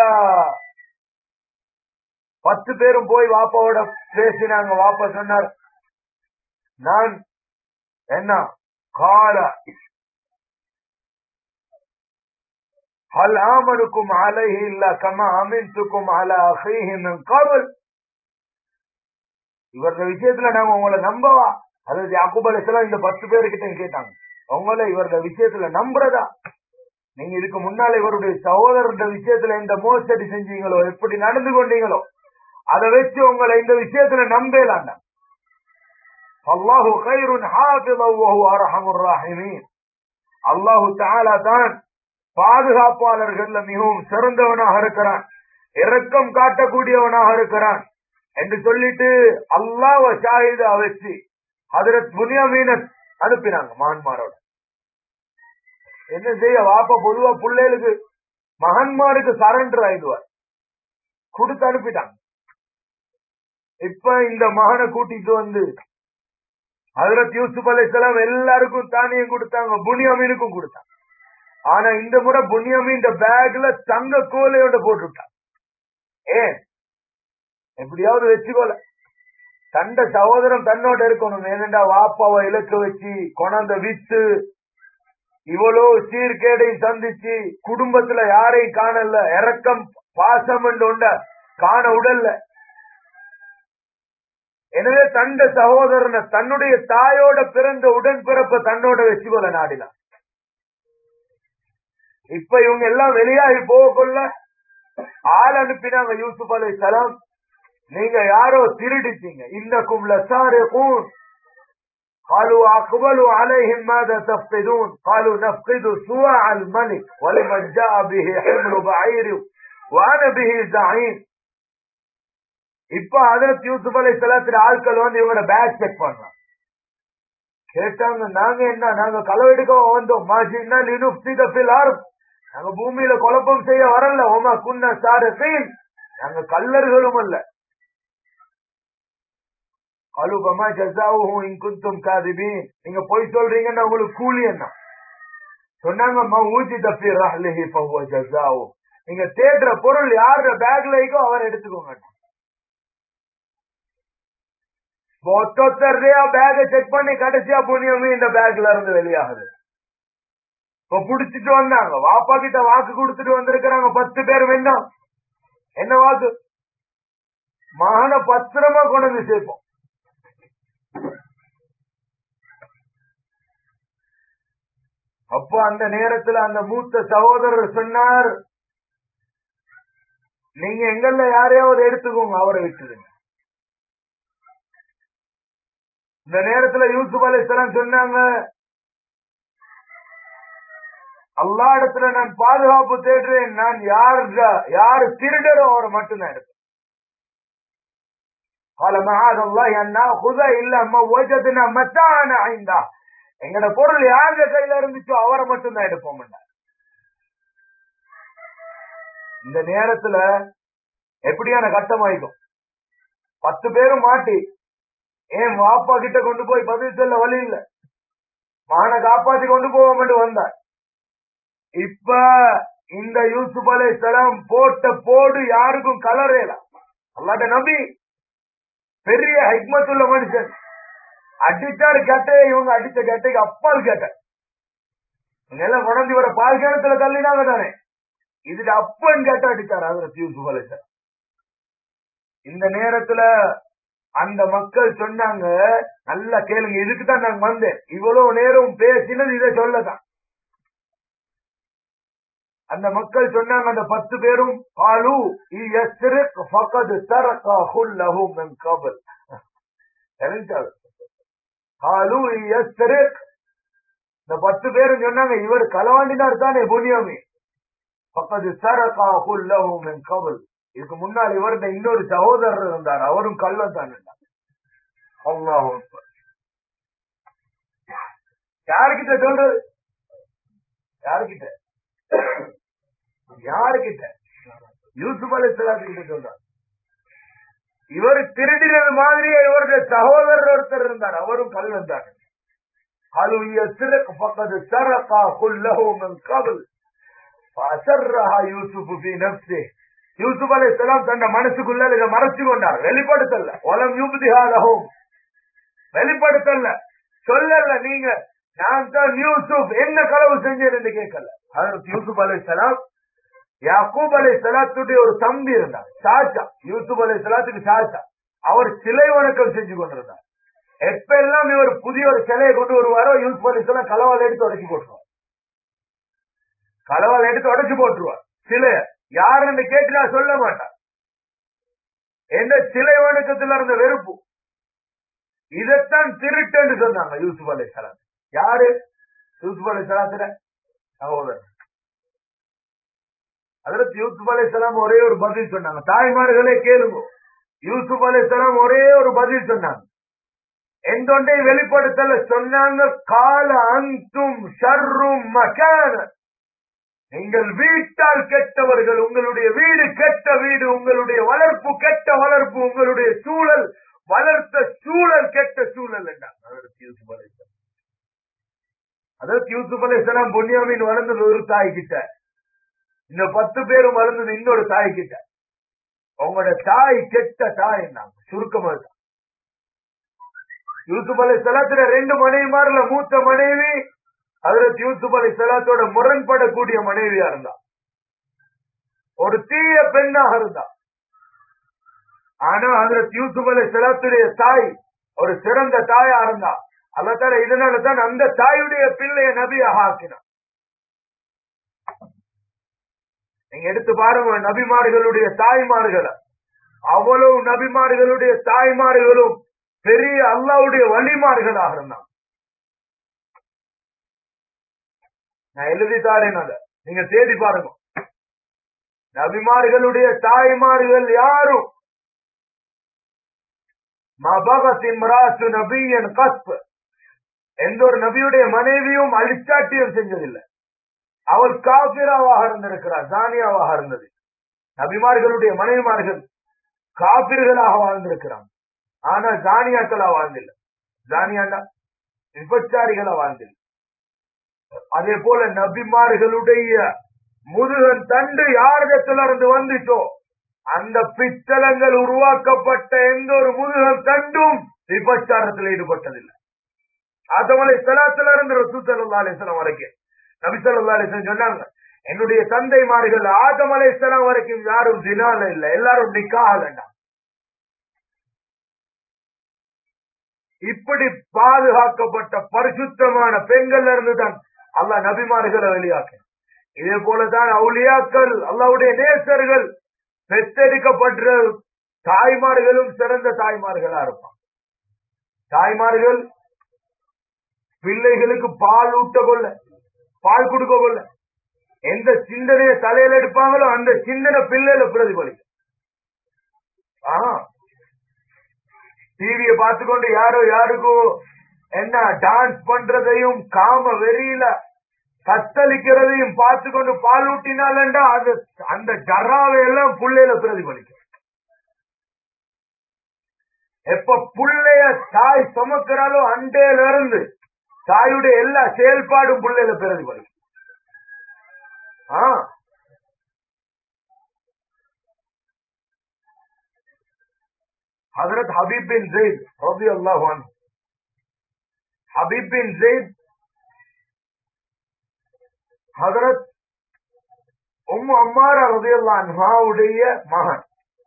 பத்து பேரும் போய் வாப்பாவோட பேசினாங்க வாப்பா சொன்னார் நான் என்ன கால هل آمنكم عليه إلا كما أمنتكم على أخيه من قبل இவரது விஷயத்துல நாங்க உங்களை நம்பவா அதாவது யாக்கூப் அலிஸ்லாம் இந்த பத்து பேருக்கிட்ட கேட்டாங்க உங்களை இவரது விஷயத்துல நம்புறதா நீங்க இதுக்கு முன்னால இவருடைய சகோதரருடைய விஷயத்துல இந்த மோசடி செஞ்சீங்களோ எப்படி நடந்து கொண்டீங்களோ அதை வச்சு உங்களை இந்த விஷயத்துல நம்பலாண்டா அல்லாஹு கைருன் அல்லாஹு தாலா தான் பாதுகாப்பாளர்கள் மிகவும் சிறந்தவனாக இருக்கிறான் இரக்கம் காட்டக்கூடியவனாக இருக்கிறான் என்று சொல்லிட்டு அல்லாஹ் ஷாஹிதா வச்சு ஹதரத் புனியமீன அனுப்பினாங்க மகன்மாரோட என்ன செய்ய வாப்பா பொதுவா பிள்ளைகளுக்கு மகன்மாருக்கு சரண்டர் ஆயிடுவார் கொடுத்து அனுப்பிட்டாங்க இப்ப இந்த மகனை கூட்டிட்டு வந்து ஹதரத் யூசுப் அலைசலாம் எல்லாருக்கும் தானியம் கொடுத்தாங்க புனியமீனுக்கும் கொடுத்தாங்க ஆனா இந்த முறை புனியமீன் பேக்ல தங்க கோலையோட போட்டுவிட்டான் ஏன் எப்படியாவது வச்சுக்கோல தண்ட சகோதரம் தன்னோட இருக்கணும் ஏனெண்டா வாப்பாவை இலக்க வச்சு கொண்டாந்த வித்து இவ்வளவு சீர்கேடையும் சந்திச்சு குடும்பத்துல யாரையும் காணல இறக்கம் பாசம் உண்ட காண உடல்ல எனவே தந்த சகோதரனை தன்னுடைய தாயோட பிறந்த உடன்பிறப்ப தன்னோட வச்சு கொள்ள நாடினான் இப்ப இவங்க எல்லாம் வெளியாகி போக கொள்ள ஆள் அனுப்பினாங்க யூசுப் அலை சலாம் நீங்க யாரோ திருடிட்டீங்க இன்னக்கும் லசாரிகூன் قالوا أقبلوا عليهم ماذا تفقدون قالوا نفقد سواع الملك ولمن جاء به حمل بعير وأنا به زعيم இப்ப ஹதரத் யூசுப் அலை சலாத்துல ஆட்கள் வந்து இவங்களோட பேக் செக் பண்ணலாம் கேட்டாங்க நாங்க என்ன நாங்க களவெடுக்க வந்தோம் மாஜின்னா லினுப்சித ஃபில் அர்த் நாங்க பூமியில குழப்பம் செய்ய வரல ஓமா குன்ன சாரசீன் நாங்க கல்லர்களும் அல்ல அலுபமா ஜசாவுஹும் இன்குந்தும் காதிபீன் நீங்க போய் சொல்றீங்கன்னா உங்களுக்கு கூலி என்ன சொன்னாங்க மவுஜி தப்பி ரஹ்லிஹி ஃபஹுவ ஜஸாவு நீங்க தேடுற பொருள் யாரோட பேக்ல இருக்கோ அவர் எடுத்துக்கோங்க ஒத்தொத்தரையா பேக செக் பண்ணி கடைசியா புண்ணியமே இந்த பேக்ல இருந்து வெளியாகுது இப்ப புடிச்சிட்டு வந்தாங்க வாப்பா கிட்ட வாக்கு கொடுத்துட்டு வந்திருக்கிறாங்க பத்து பேர் வேண்டாம் என்ன வாக்கு மகனை பத்திரமா கொண்டு வந்து சேர்ப்போம் அப்போ அந்த நேரத்துல அந்த மூத்த சகோதரர் சொன்னார் நீங்க எங்கல்ல யாரையாவது எடுத்துக்கோங்க அவரை விட்டுருங்க இந்த நேரத்துல யூசுப் அலிஸ்லாம் சொன்னாங்க அல்லா இடத்துல நான் பாதுகாப்பு தேடுறேன் நான் யார் யாரு திருடரோ அவரை மட்டும்தான் எடுப்பேன் قال معاذ الله ان ناخذ الا ما وجدنا متاعنا عنده எங்கட பொருள் யாருடைய கையில இருந்துச்சோ அவரை மட்டும்தான் எடுப்போம் இந்த நேரத்துல எப்படியான கட்டமாயிக்கும் பத்து பேரும் மாட்டி ஏன் வாப்பா கிட்ட கொண்டு போய் பதில் சொல்ல வழி இல்ல மகனை காப்பாத்தி கொண்டு போவோம் வந்தார் இப்ப இந்த யூசுப் அலை சலாம் போட்ட போடு யாருக்கும் கலரேல அல்லாட்ட நம்பி பெரிய ஹைக்மத்துள்ள மனுஷன் அடிச்சாரு கேட்டையே இவங்க அடிச்ச கேட்டைக்கு அப்பால் கேட்ட எல்லாம் குழந்தை வர பால் கிணத்துல தள்ளினாங்க தானே இதுல அப்பன் கேட்ட அடிச்சாரு அதுல யூசுப் அலை சலாம் இந்த நேரத்துல அந்த மக்கள் சொன்னாங்க நல்லா கேளுங்க இதுக்கு தான் நாங்க வந்தேன் இவ்வளவு நேரம் பேசினது இதை சொல்லதான் அந்த மக்கள் சொன்னாங்க அந்த பத்து பேரும் காலு ஃபகது தரகா ஹுல்லஹு மின் கபல் தெரிஞ்சாங்க காலு இந்த பத்து பேரும் சொன்னாங்க இவர் களவாண்டினார் தானே புனியமே பக்கத்து சரகா ஹுல்லஹு மின் கபல் இதுக்கு முன்னால் இவர்கிட்ட இன்னொரு சகோதரர் இருந்தார் அவரும் கள்ளம் தான் அல்லாஹ் யாருக்கிட்ட சொல்றது யாருக்கிட்ட யாருக்கிட்ட யூசுப் அலி கிட்ட சொல்றார் இவர் திருடினது மாதிரியே இவருடைய சகோதரர் ஒருத்தர் இருந்தார் அவரும் கள்ளம் தான் அலுவிய சிறக்கு பக்கத்து சரகா குல்லஹு மின் கபல் فأسرها يوسف في نفسه யூசுப் அலி இஸ்லாம் தன்னை மனசுக்குள்ள இதை மறைச்சு கொண்டார் வெளிப்படுத்தல ஒலம் யூபதிஹாலஹோம் வெளிப்படுத்தல சொல்லல நீங்க நான் தான் யூசுப் என்ன களவு செஞ்சேன் என்று கேட்கல அதற்கு யூசுப் அலி இஸ்லாம் யாக்கூப் அலி சலாத்துடைய ஒரு தம்பி இருந்தார் சாச்சா யூசுப் அலி சலாத்துக்கு சாச்சா அவர் சிலை வணக்கம் செஞ்சு கொண்டிருந்தார் எப்ப எல்லாம் இவர் புதிய ஒரு சிலையை கொண்டு வருவாரோ யூசுப் அலி சலாம் களவால் எடுத்து உடச்சி போட்டுருவார் களவால் எடுத்து உடச்சு போட்டுருவார் சிலைய யாருன்னு கேட்டு நான் சொல்ல மாட்டேன் எந்த சிலை வணக்கத்துல இருந்த வெறுப்பு இதைத்தான் திருட்டுன்னு சொன்னாங்க யூசுப் அலி சலாம் யாரு யூசுப் அலி சலாத்துல சகோதரர் அதற்கு யூசுப் அலி சலாம் ஒரே ஒரு பதில் சொன்னாங்க தாய்மார்களே கேளுங்க யூசுப் அலி சலாம் ஒரே ஒரு பதில் சொன்னாங்க எந்தொண்டை வெளிப்படுத்தல சொன்னாங்க கால அந்தும் ஷர்ரும் மகான நீங்கள் வீட்டால் கெட்டவர்கள் உங்களுடைய வீடு கெட்ட வீடு உங்களுடைய வளர்ப்பு கெட்ட வளர்ப்பு உங்களுடைய சூழல் வளர்த்த சூழல் கெட்ட சூழல் என்றார் அதற்கு யூசுப் அலி அதற்கு யூசுப் அலி சலாம் பொன்னியாமின் வளர்ந்தது ஒரு தாய் கிட்ட இந்த பத்து பேரும் வளர்ந்தது இன்னொரு தாய் கிட்ட உங்களோட தாய் கெட்ட தாய் என்ன சுருக்கமா தான் யூசுப் அலி சலாத்துல ரெண்டு மனைவிமார்ல மூத்த மனைவி அதற்கு யூசுப் அலி சலாத்தோட முரண்படக்கூடிய மனைவியா இருந்தா ஒரு தீய பெண்ணாக இருந்தா ஆனா அதுல யூசுப் அலி செலத்துடைய தாய் ஒரு சிறந்த தாயா இருந்தா அல்லத்தால இதனால தான் அந்த தாயுடைய பிள்ளைய நபியாக ஆக்கினான் நீங்க எடுத்து பாருங்க நபிமார்களுடைய தாய்மார்களை அவ்வளவு நபிமார்களுடைய தாய்மார்களும் பெரிய அல்லாவுடைய வழிமார்களாக இருந்தான் நான் எழுதி தாரேன் அத நீங்க தேடி பாருங்க நபிமார்களுடைய தாய்மார்கள் யாரும் மபகத்தின் மராசு நபியன் கஸ்பு எந்த ஒரு நபியுடைய மனைவியும் அழிச்சாட்டியம் செஞ்சதில்லை அவள் காபிராவாக இருந்திருக்கிறார் ஜானியாவாக இருந்தது நபிமார்களுடைய மனைவிமார்கள் காபிர்களாக வாழ்ந்திருக்கிறான் ஆனா ஜானியாக்களா வாழ்ந்தில்லை ஜானியாண்டா விபச்சாரிகளா வாழ்ந்தில்லை அதே போல நபிமார்களுடைய முதுகன் தண்டு யாரிடத்துல இருந்து வந்துச்சோ அந்த பித்தளங்கள் உருவாக்கப்பட்ட எந்த ஒரு முதுகன் தண்டும் விபச்சாரத்தில் ஈடுபட்டதில்லை அதவளை செலாத்துல இருந்து ரசூ சல்லா அலிஸ்லாம் வரைக்கும் நபி சல்லா அலிஸ்லாம் சொன்னாங்க என்னுடைய தந்தைமார்கள் ஆதம் அலைசலாம் வரைக்கும் யாரும் தினால இல்ல எல்லாரும் நிக்காலண்டா இப்படி பாதுகாக்கப்பட்ட பரிசுத்தமான பெண்கள் இருந்து தான் அல்லாஹ் நபிமார்களை வெளியாக்கினான் இதே போலதான் அவுலியாக்கள் அல்லாவுடைய நேசர்கள் பெத்தெடுக்கப்பட்ட தாய்மார்களும் சிறந்த தாய்மார்களா இருப்பான் தாய்மார்கள் பிள்ளைகளுக்கு பால் ஊட்ட கொள்ள பால் கொடுக்க கொள்ள எந்த சிந்தனையை தலையில எடுப்பாங்களோ அந்த சிந்தனை பிள்ளையில பிரதிபலிக்கும் டிவியை பார்த்துக்கொண்டு யாரோ யாருக்கும் என்ன டான்ஸ் பண்றதையும் காம வெறியில கத்தளிக்கிறதையும் பார்த்து கொண்டு பால் ஊட்டினாலண்டா அது அந்த ஜராவை எல்லாம் புள்ளையில பிரதிபலிக்கும் எப்ப புள்ளைய தாய் சுமக்கிறாலோ அண்டையில இருந்து தாயுடைய எல்லா செயல்பாடும் புள்ளையில பிரதிபலிக்கும் ஹதரத் ஹபீப் பின் ஜெயித் ரபி அல்லாஹான் ஹபீப் பின் ஜெயித் ஹதரத் உம் அம்மாரா ரதியுல்லான்ஹாவுடைய மகன்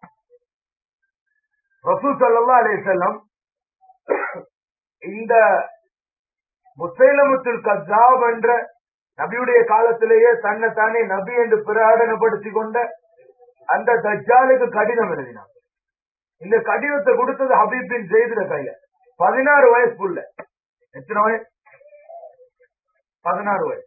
ரசூ சல்லா அலே செல்லம் இந்த முசைலமுத்துல் கஜாப் என்ற நபியுடைய காலத்திலேயே தன்னை தானே நபி என்று பிரகடனப்படுத்திக் கொண்ட அந்த தஜ்ஜாலுக்கு கடிதம் எழுதினார் இந்த கடிதத்தை கொடுத்தது ஹபீபின் செய்திட கையில பதினாறு வயசுக்குள்ள எத்தனை வயசு பதினாறு வயசு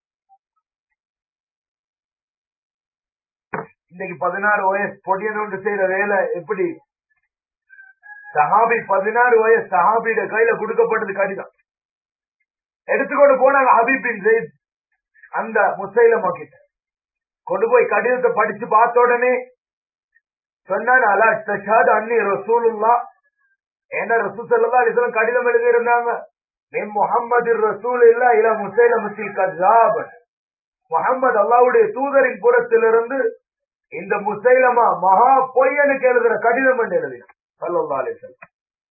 இன்னைக்கு பதினாறு வயசு பொடியனொன்று செய்யற வேலை எப்படி சஹாபி பதினாறு வயசு சஹாபியோட கையில கொடுக்கப்பட்டது கடிதம் எடுத்துக்கொண்டு போனாங்க ஹபீபின் ஜெயித் அந்த முசைலமா கிட்ட கொண்டு போய் கடிதத்தை படிச்சு பார்த்த உடனே சொன்னான் அலா தஷாத் அன்னி ரசூலுல்லா ஏன்னா ரசூல் சல்லா அலிஸ்லாம் கடிதம் எழுதி இருந்தாங்க மின் முகம்மது ரசூல் இல்ல இல முசைலமத்தில் கஜாப் முகம்மது அல்லாவுடைய தூதரின் புறத்திலிருந்து இந்த முசைலமா மகா பொய்யனுக்கு எழுதுற கடிதம் என்று எழுதினான் சல்லா அலிஸ்லாம்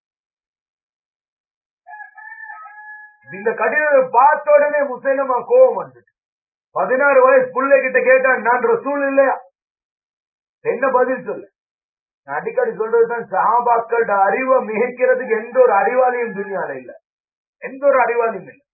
இந்த கடிதத்தை பார்த்த உடனே முசைலமா கோபம் வந்துட்டு பதினாறு வயசு பிள்ளை கிட்ட கேட்டான் நான் ரசூல் இல்லையா என்ன பதில் சொல்லு நான் அடிக்கடி சொல்றதுதான் சஹாபாக்களோட அறிவை மிகைக்கிறதுக்கு எந்த ஒரு அறிவாளியும் துணியால இல்ல எந்த ஒரு அறிவாளியும் இல்லை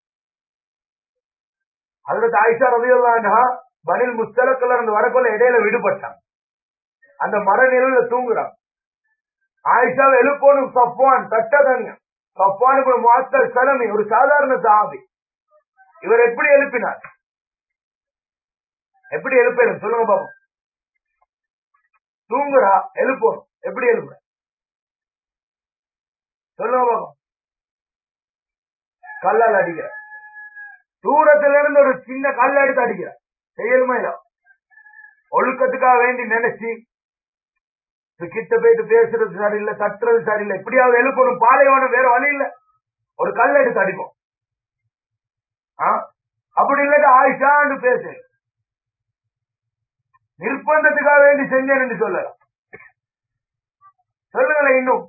அதுல ஆயிஷா ரவியல்லான்ஹா பனில் முஸ்தலத்துல இருந்து வரக்குள்ள இடையில விடுபட்டான் அந்த மர நிலையில தூங்குறான் ஆயிஷாவை எழுப்போனும் சப்வான் தட்டதனியம் சப்வானுக்கு மாத்தர் சலமி ஒரு சாதாரண சாபி இவர் எப்படி எழுப்பினார் எப்படி எழுப்பணும் சொல்லுங்க பாப்போம் தூங்குறா எழுப்பணும் எப்படி எழுப்புற சொல்லுங்க பாப்போம் கல்லால் அடிக்கிற தூரத்துல இருந்து ஒரு சின்ன கல்ல எடுத்து அடிக்கிற செய்யணுமா இல்ல ஒழுக்கத்துக்காக வேண்டி நினைச்சு கிட்ட போயிட்டு பேசுறது சரியில்லை தட்டுறது சரியில்லை இப்படியாவது எழுப்பணும் பாலைவனம் வேற வழி இல்ல ஒரு கல் எடுத்து அடிப்போம் அப்படி இல்லாட்ட ஆயிஷான்னு பேசு நிர்பந்தத்துக்காக வேண்டி செஞ்சேன் என்று சொல்லலாம் சொல்லுங்களேன் இன்னும்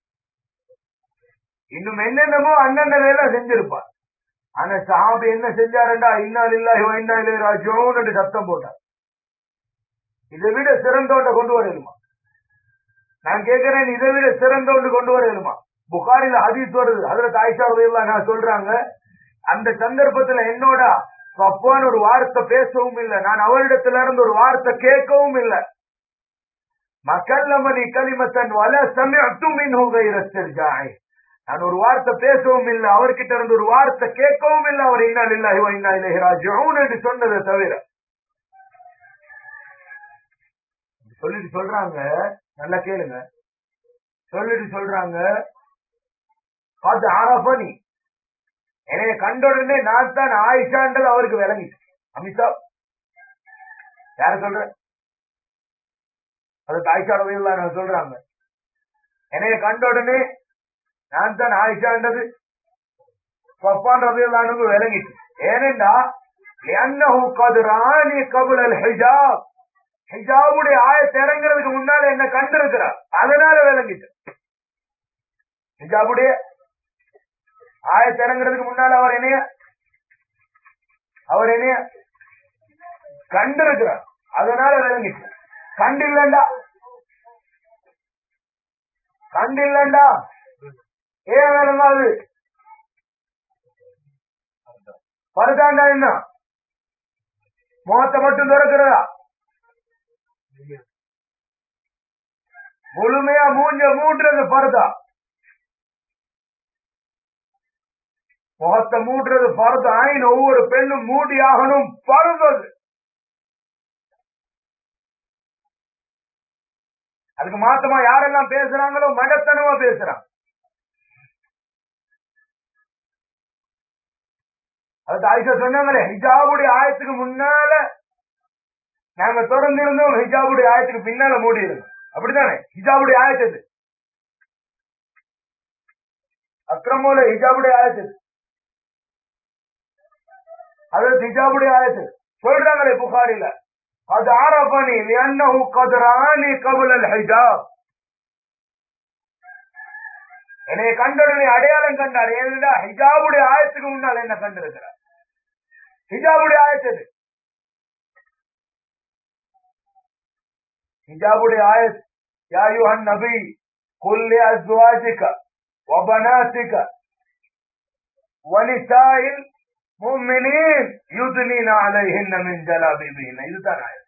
இன்னும் என்னென்னமோ அண்ணன் வேலை செஞ்சிருப்பார் ஆனா சாபி என்ன செஞ்சாருண்டா இன்னால் இல்லா இன்னா இல்லை ராஜ்யோன்னு என்று சத்தம் போட்டார் இதை விட சிறந்தோட்ட கொண்டு வரணுமா நான் கேட்கிறேன் இதை விட சிறந்த ஒன்று கொண்டு வரணுமா புகாரில ஹதீஸ் வருது அதுல தாய்ஷா ரலியல்லாஹு அன்ஹா சொல்றாங்க அந்த சந்தர்ப்பத்துல என்னோட சஃப்வான் ஒரு வார்த்தை பேசவும் இல்லை நான் அவரிடத்துல இருந்து ஒரு வார்த்தை கேட்கவும் இல்லை மக்கல்லமணி கலிமத்தன் வல சமயத்து மின்ஹு கைர இஸ்திர்ஜாஇ நான் ஒரு வார்த்தை பேசவும் இல்லை அவர்கிட்ட இருந்து ஒரு வார்த்தை கேட்கவும் இல்லை அவர் இன்னா லில்லாஹி வ இன்னா இலைஹி ராஜிஊன் என்று சொன்னதை தவிர சொல்லிட்டு சொல்றாங்க நல்லா கேளுங்க சொல்லிட்டு சொல்றாங்க அது அரபனி என்னைய கண்ட உடனே நான் தான் ஆயிஷான்றது அவருக்கு விளங்கிச்சு அமித்ஷா யார சொல்ற அது ஆயிஷா ரவியுல்லா சொல்றாங்க என்னைய கண்ட உடனே நான் தான் ஆயிஷான்றது சஃபான் ரவியுல்லானுக்கு விளங்கிச்சு ஏனென்றா لأنه قد رآني قبل الحجاب ஹிஜாபுடைய ஆயத்தை இறங்குறதுக்கு முன்னால என்ன கண்டிருக்கிறார் அதனால விளங்கிட்டு ஹிஜாபுடைய ஆயத்தை இறங்குறதுக்கு முன்னால அவர் என்னைய அவர் என்னைய கண்டிருக்கிறார் அதனால விளங்கிட்டு கண்டில்லண்டா கண்டில்லண்டா ஏன் விளங்காது பருதாண்டா என்ன முகத்தை மட்டும் திறக்கிறதா முழுமையா மூஞ்ச மூடுறது பரதா முகத்தை மூடுறது பரது ஆயின் ஒவ்வொரு பெண்ணும் மூடி ஆகணும் பருதது அதுக்கு மாத்தமா யாரெல்லாம் பேசுறாங்களோ மடத்தனமா பேசுறாங்க அது ஆயிஷா சொன்னாங்களே ஹிஜாபுடைய ஆயத்துக்கு முன்னால நாங்க தொடர்ந்து இருந்தோம் ஹிஜாபுடைய ஆயத்துக்கு பின்னால மூடி இருந்தோம் அப்படித்தானே ஹிஜாபுடைய ஆயத்து இது அக்கிரமோல ஹிஜாபுடைய ஆயத்து இது. அது ஹிஜாபுடைய ஆயத்து சொல்றாங்களே புகாரில அது ஆரப்பனி لأنه قد رآني قبل الحجاب என்னை கண்டுடனே அடையாளம் கண்டார் ஏனென்றா ஹிஜாபுடைய ஆயத்துக்கு முன்னால் என்ன கண்டிருக்கிறார் ஹிஜாபுடைய ஆயத்து இது. ஹிஜாபுடைய ஆயத் யா யுஹன் நபி குல் லி அஸ்வாஜிக வபனாத்திக வனிசாயில் முஃமினீன் யுத்னீன அலைஹின்ன மின் ஜலாபிபிஹின்ன இதுதான் ஆயத்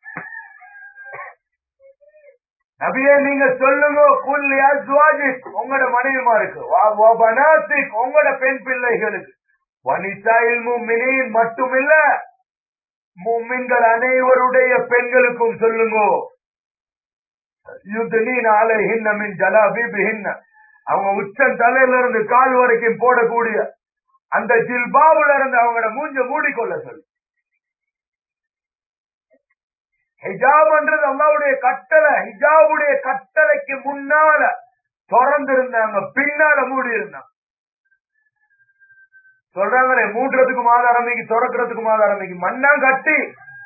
நபியே நீங்க சொல்லுங்க குல் லி அஸ்வாஜிக் உங்களோட மனைவிமாருக்கு வ- வபனாத்திக் உங்களோட பெண் பிள்ளைகளுக்கு வனிசாயில் முஃமினீன் மட்டுமில்ல மும்மின்கள் அனைவருடைய பெண்களுக்கும் சொல்லுங்க யுத்னீன அலைஹின்ன மின் ஜலாபிபிஹின்ன அவங்க உச்சம் தலையில இருந்து கால் வரைக்கும் போடக்கூடிய அந்த ஜில்பாவுல இருந்து அவங்களோட மூஞ்ச மூடிக்கொள்ள சொல்லு ஹிஜாப்ன்றது அல்லாவுடைய கட்டளை ஹிஜாபுடைய கட்டளைக்கு முன்னால திறந்து இருந்தாங்க பின்னால மூடி இருந்தாங்க சொல்றாங்களே மூடுறதுக்கு மாத ஆரம்பிக்கு திறக்கிறதுக்கு மாத ஆரம்பிக்கு மண்ணா கட்டி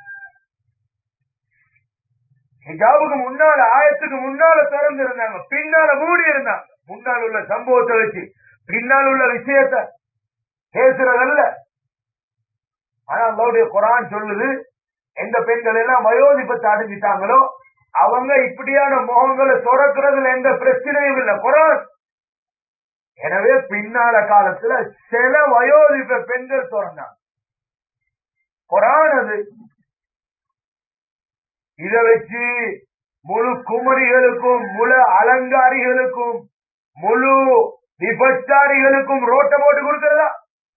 ஹிஜாபுக்கு முன்னால ஆயத்துக்கு முன்னால திறந்து இருந்தாங்க பின்னால மூடி இருந்தாங்க முன்னால் உள்ள சம்பவத்தை வச்சு பின்னால் உள்ள விஷயத்த பேசுறதல்ல ஆனா அல்லாவுடைய குரான் சொல்லுது எந்த பெண்கள் எல்லாம் வயோதிபத்தை அடைஞ்சிட்டாங்களோ அவங்க இப்படியான முகங்களை துறக்கிறதுல எந்த பிரச்சனையும் இல்லை குரான் எனவே பின்னால காலத்துல சில வயோதிப பெண்கள் திறந்தாங்க குரான் அது இத வச்சு முழு குமரிகளுக்கும் முழு அலங்காரிகளுக்கும் முழு விபச்சாரிகளுக்கும் ரோட்டை போட்டு கொடுக்கிறதா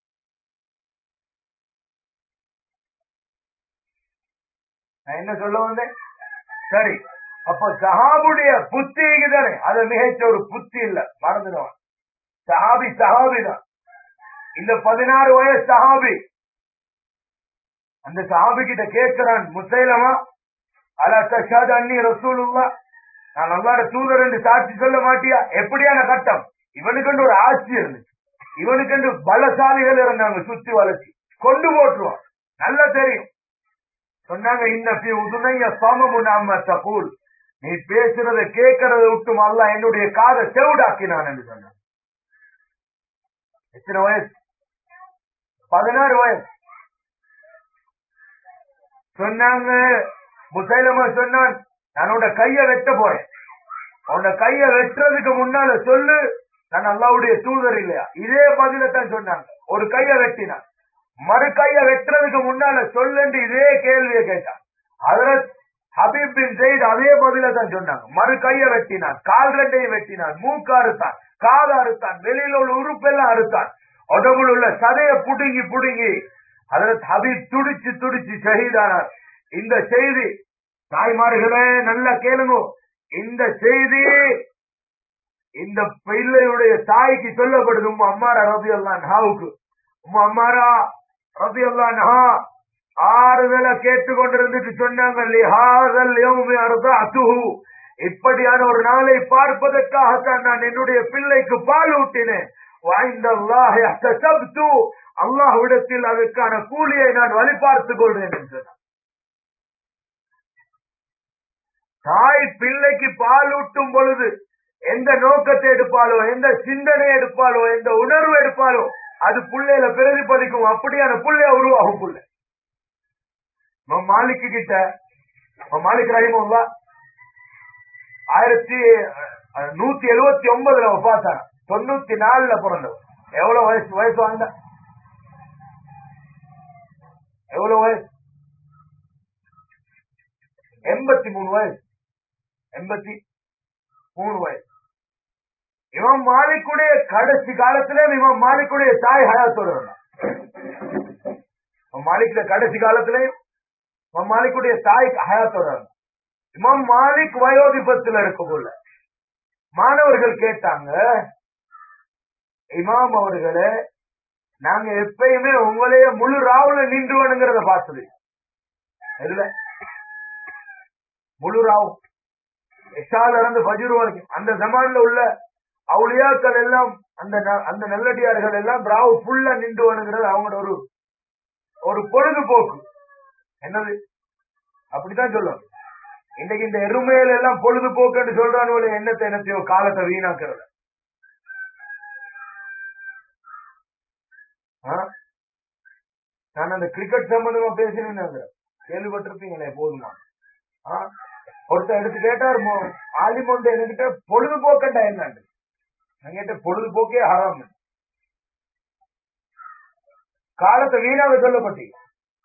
நான் என்ன சொல்ல வந்தேன் சரி அப்ப சஹாபுடைய புத்தி தானே அது மிகச்ச ஒரு புத்தி இல்ல மறந்துடுவான் சஹாபி சஹாபி தான் இந்த பதினாறு வயசு சஹாபி அந்த சஹாபி கிட்ட கேட்கிறான் முசைலமா அலா தஷாத் அன்னி ரசூலுல்லா நான் அல்லாட தூதர் என்று சாட்சி சொல்ல மாட்டியா எப்படியான கட்டம் இவனுக்கு ஒரு ஆட்சி இருந்துச்சு இவனுக்கு பலசாலிகள் இருந்தாங்க சுத்தி வளர்ச்சி கொண்டு போட்டுருவான் நல்லா தெரியும் சொன்னாங்க இன்னப்பி உதுனைய சமமு நாம தகூல் நீ பேசுறத கேட்கறத விட்டும் அல்ல என்னுடைய காதை செவிடாக்கினான் என்று சொன்னான் எத்தனை வயசு பதினாறு வயசு சொன்னாங்க முசைலமா சொன்னான் நான் உன்னோட கைய வெட்ட போறேன் உன்னை கைய வெட்டுறதுக்கு முன்னால சொல்லு நான் அல்லாவுடைய தூதர் இல்லையா இதே பதில தான் சொன்னாங்க ஒரு கைய வெட்டினான் மறு கைய வெட்டுறதுக்கு முன்னால சொல்லுன்னு இதே கேள்வியை கேட்டான் ஹதரத் ஹபீப் பின் ஜெயித் அதே பதில தான் சொன்னாங்க மறு கைய வெட்டினான் கால் ரெண்டையும் வெட்டினான் மூக்கு அறுத்தான் காது அறுத்தான் வெளியில உள்ள உறுப்பெல்லாம் அறுத்தான் உடம்புல உள்ள சதைய புடுங்கி புடுங்கி ஹதரத் ஹபீப் துடிச்சு துடிச்சு ஷஹீதானார் இந்த செய்தி தாய்மார்களே நல்லா கேளுங்க இந்த செய்தி இந்த பிள்ளையுடைய தாய்க்கு சொல்லப்படுது உங்க அம்மாரா ரபி அல்லா நஹாவுக்கு உங்க அம்மாரா ரபி அல்லா நஹா ஆறுதல கேட்டுக்கொண்டிருந்துட்டு சொன்னாங்க லிஹாதல் யௌமி அர்தஅத்துஹு இப்படியான ஒரு நாளை பார்ப்பதற்காகத்தான் நான் என்னுடைய பிள்ளைக்கு பால் ஊட்டினேன் வாய்ந்தல்லாஹ் அஹ்தசப்து அல்லாஹ்விடத்தில் அதற்கான கூலியை நான் வழி பார்த்துக் கொள்றேன் என்று சொன்னார் தாய் பிள்ளைக்கு பால் ஊட்டும் பொழுது எந்த நோக்கத்தை எடுப்பாலோ எந்த சிந்தனை எடுப்பாலோ எந்த உணர்வு எடுப்பாலோ அது புள்ளையில பிரதிபலிக்கும் அப்படியான புள்ளைய உருவாகும் புள்ள இமாம் மாலிக்கு கிட்ட இமாம் மாலிக் ரஹிமுல்லா ஆயிரத்தி அஹ், நூத்தி எழுபத்தி ஒன்பதுல பார்த்தாங்க தொண்ணூத்தி நாலுல பிறந்தவர் எவ்வளவு வயசு வயசு வாங்க எவ்வளவு வயசு எண்பத்தி மூணு வயசு எண்பத்தி மூணு வயசு இவன் மாலிக்குடைய கடைசி காலத்துல இவன் மாலிக்குடைய தாய் ஹயாத்தோட இருந்தான் இமாம் மாலிக்ல கடைசி காலத்திலையும் இமாம் மாலிக்குடைய தாய் ஹயாத்தோட இருந்தான் இமாம் மாலிக் வயோதிபத்துல இருக்கக்குள்ள மாணவர்கள் கேட்டாங்க இமாம் அவர்களே நாங்க எப்பயுமே உங்களையே முழு ராவுல நின்றுவனுங்கிறத பார்த்தது எதுல முழு ராவு எஷால இருந்து ஃபஜ்ர் வரைக்கும் அந்த ஜமான்ல உள்ள அவுளியாக்கள் எல்லாம் அந்த ந- அந்த நல்லடியார்கள் எல்லாம் ராவு ஃபுல்லா நின்றுவனுங்கிறது அவங்களோட ஒரு ஒரு பொழுதுபோக்கு என்னது அப்படித்தான் சொல்லுவாங்க இன்னைக்கு இந்த எருமையில எல்லாம் பொழுதுபோக்குன்னு சொல்றானு என்னத்தை என்னத்தையோ காலத்தை வீணாக்குறத ஆ? நான் அந்த கிரிக்கெட் சம்பந்தமா பேசினேன் கேள்விப்பட்டிருப்பீங்களே போதுமா ஆ? ஒருத்தர் எடுத்து கேட்டார் மோ- ஆலிமொண்டு என்கிட்ட பொழுதுபோக்கண்டா என்னன்னு நான் கேட்டேன் பொழுதுபோக்கே ஹராம் காலத்தை வீணாக சொல்லப்பட்டீங்க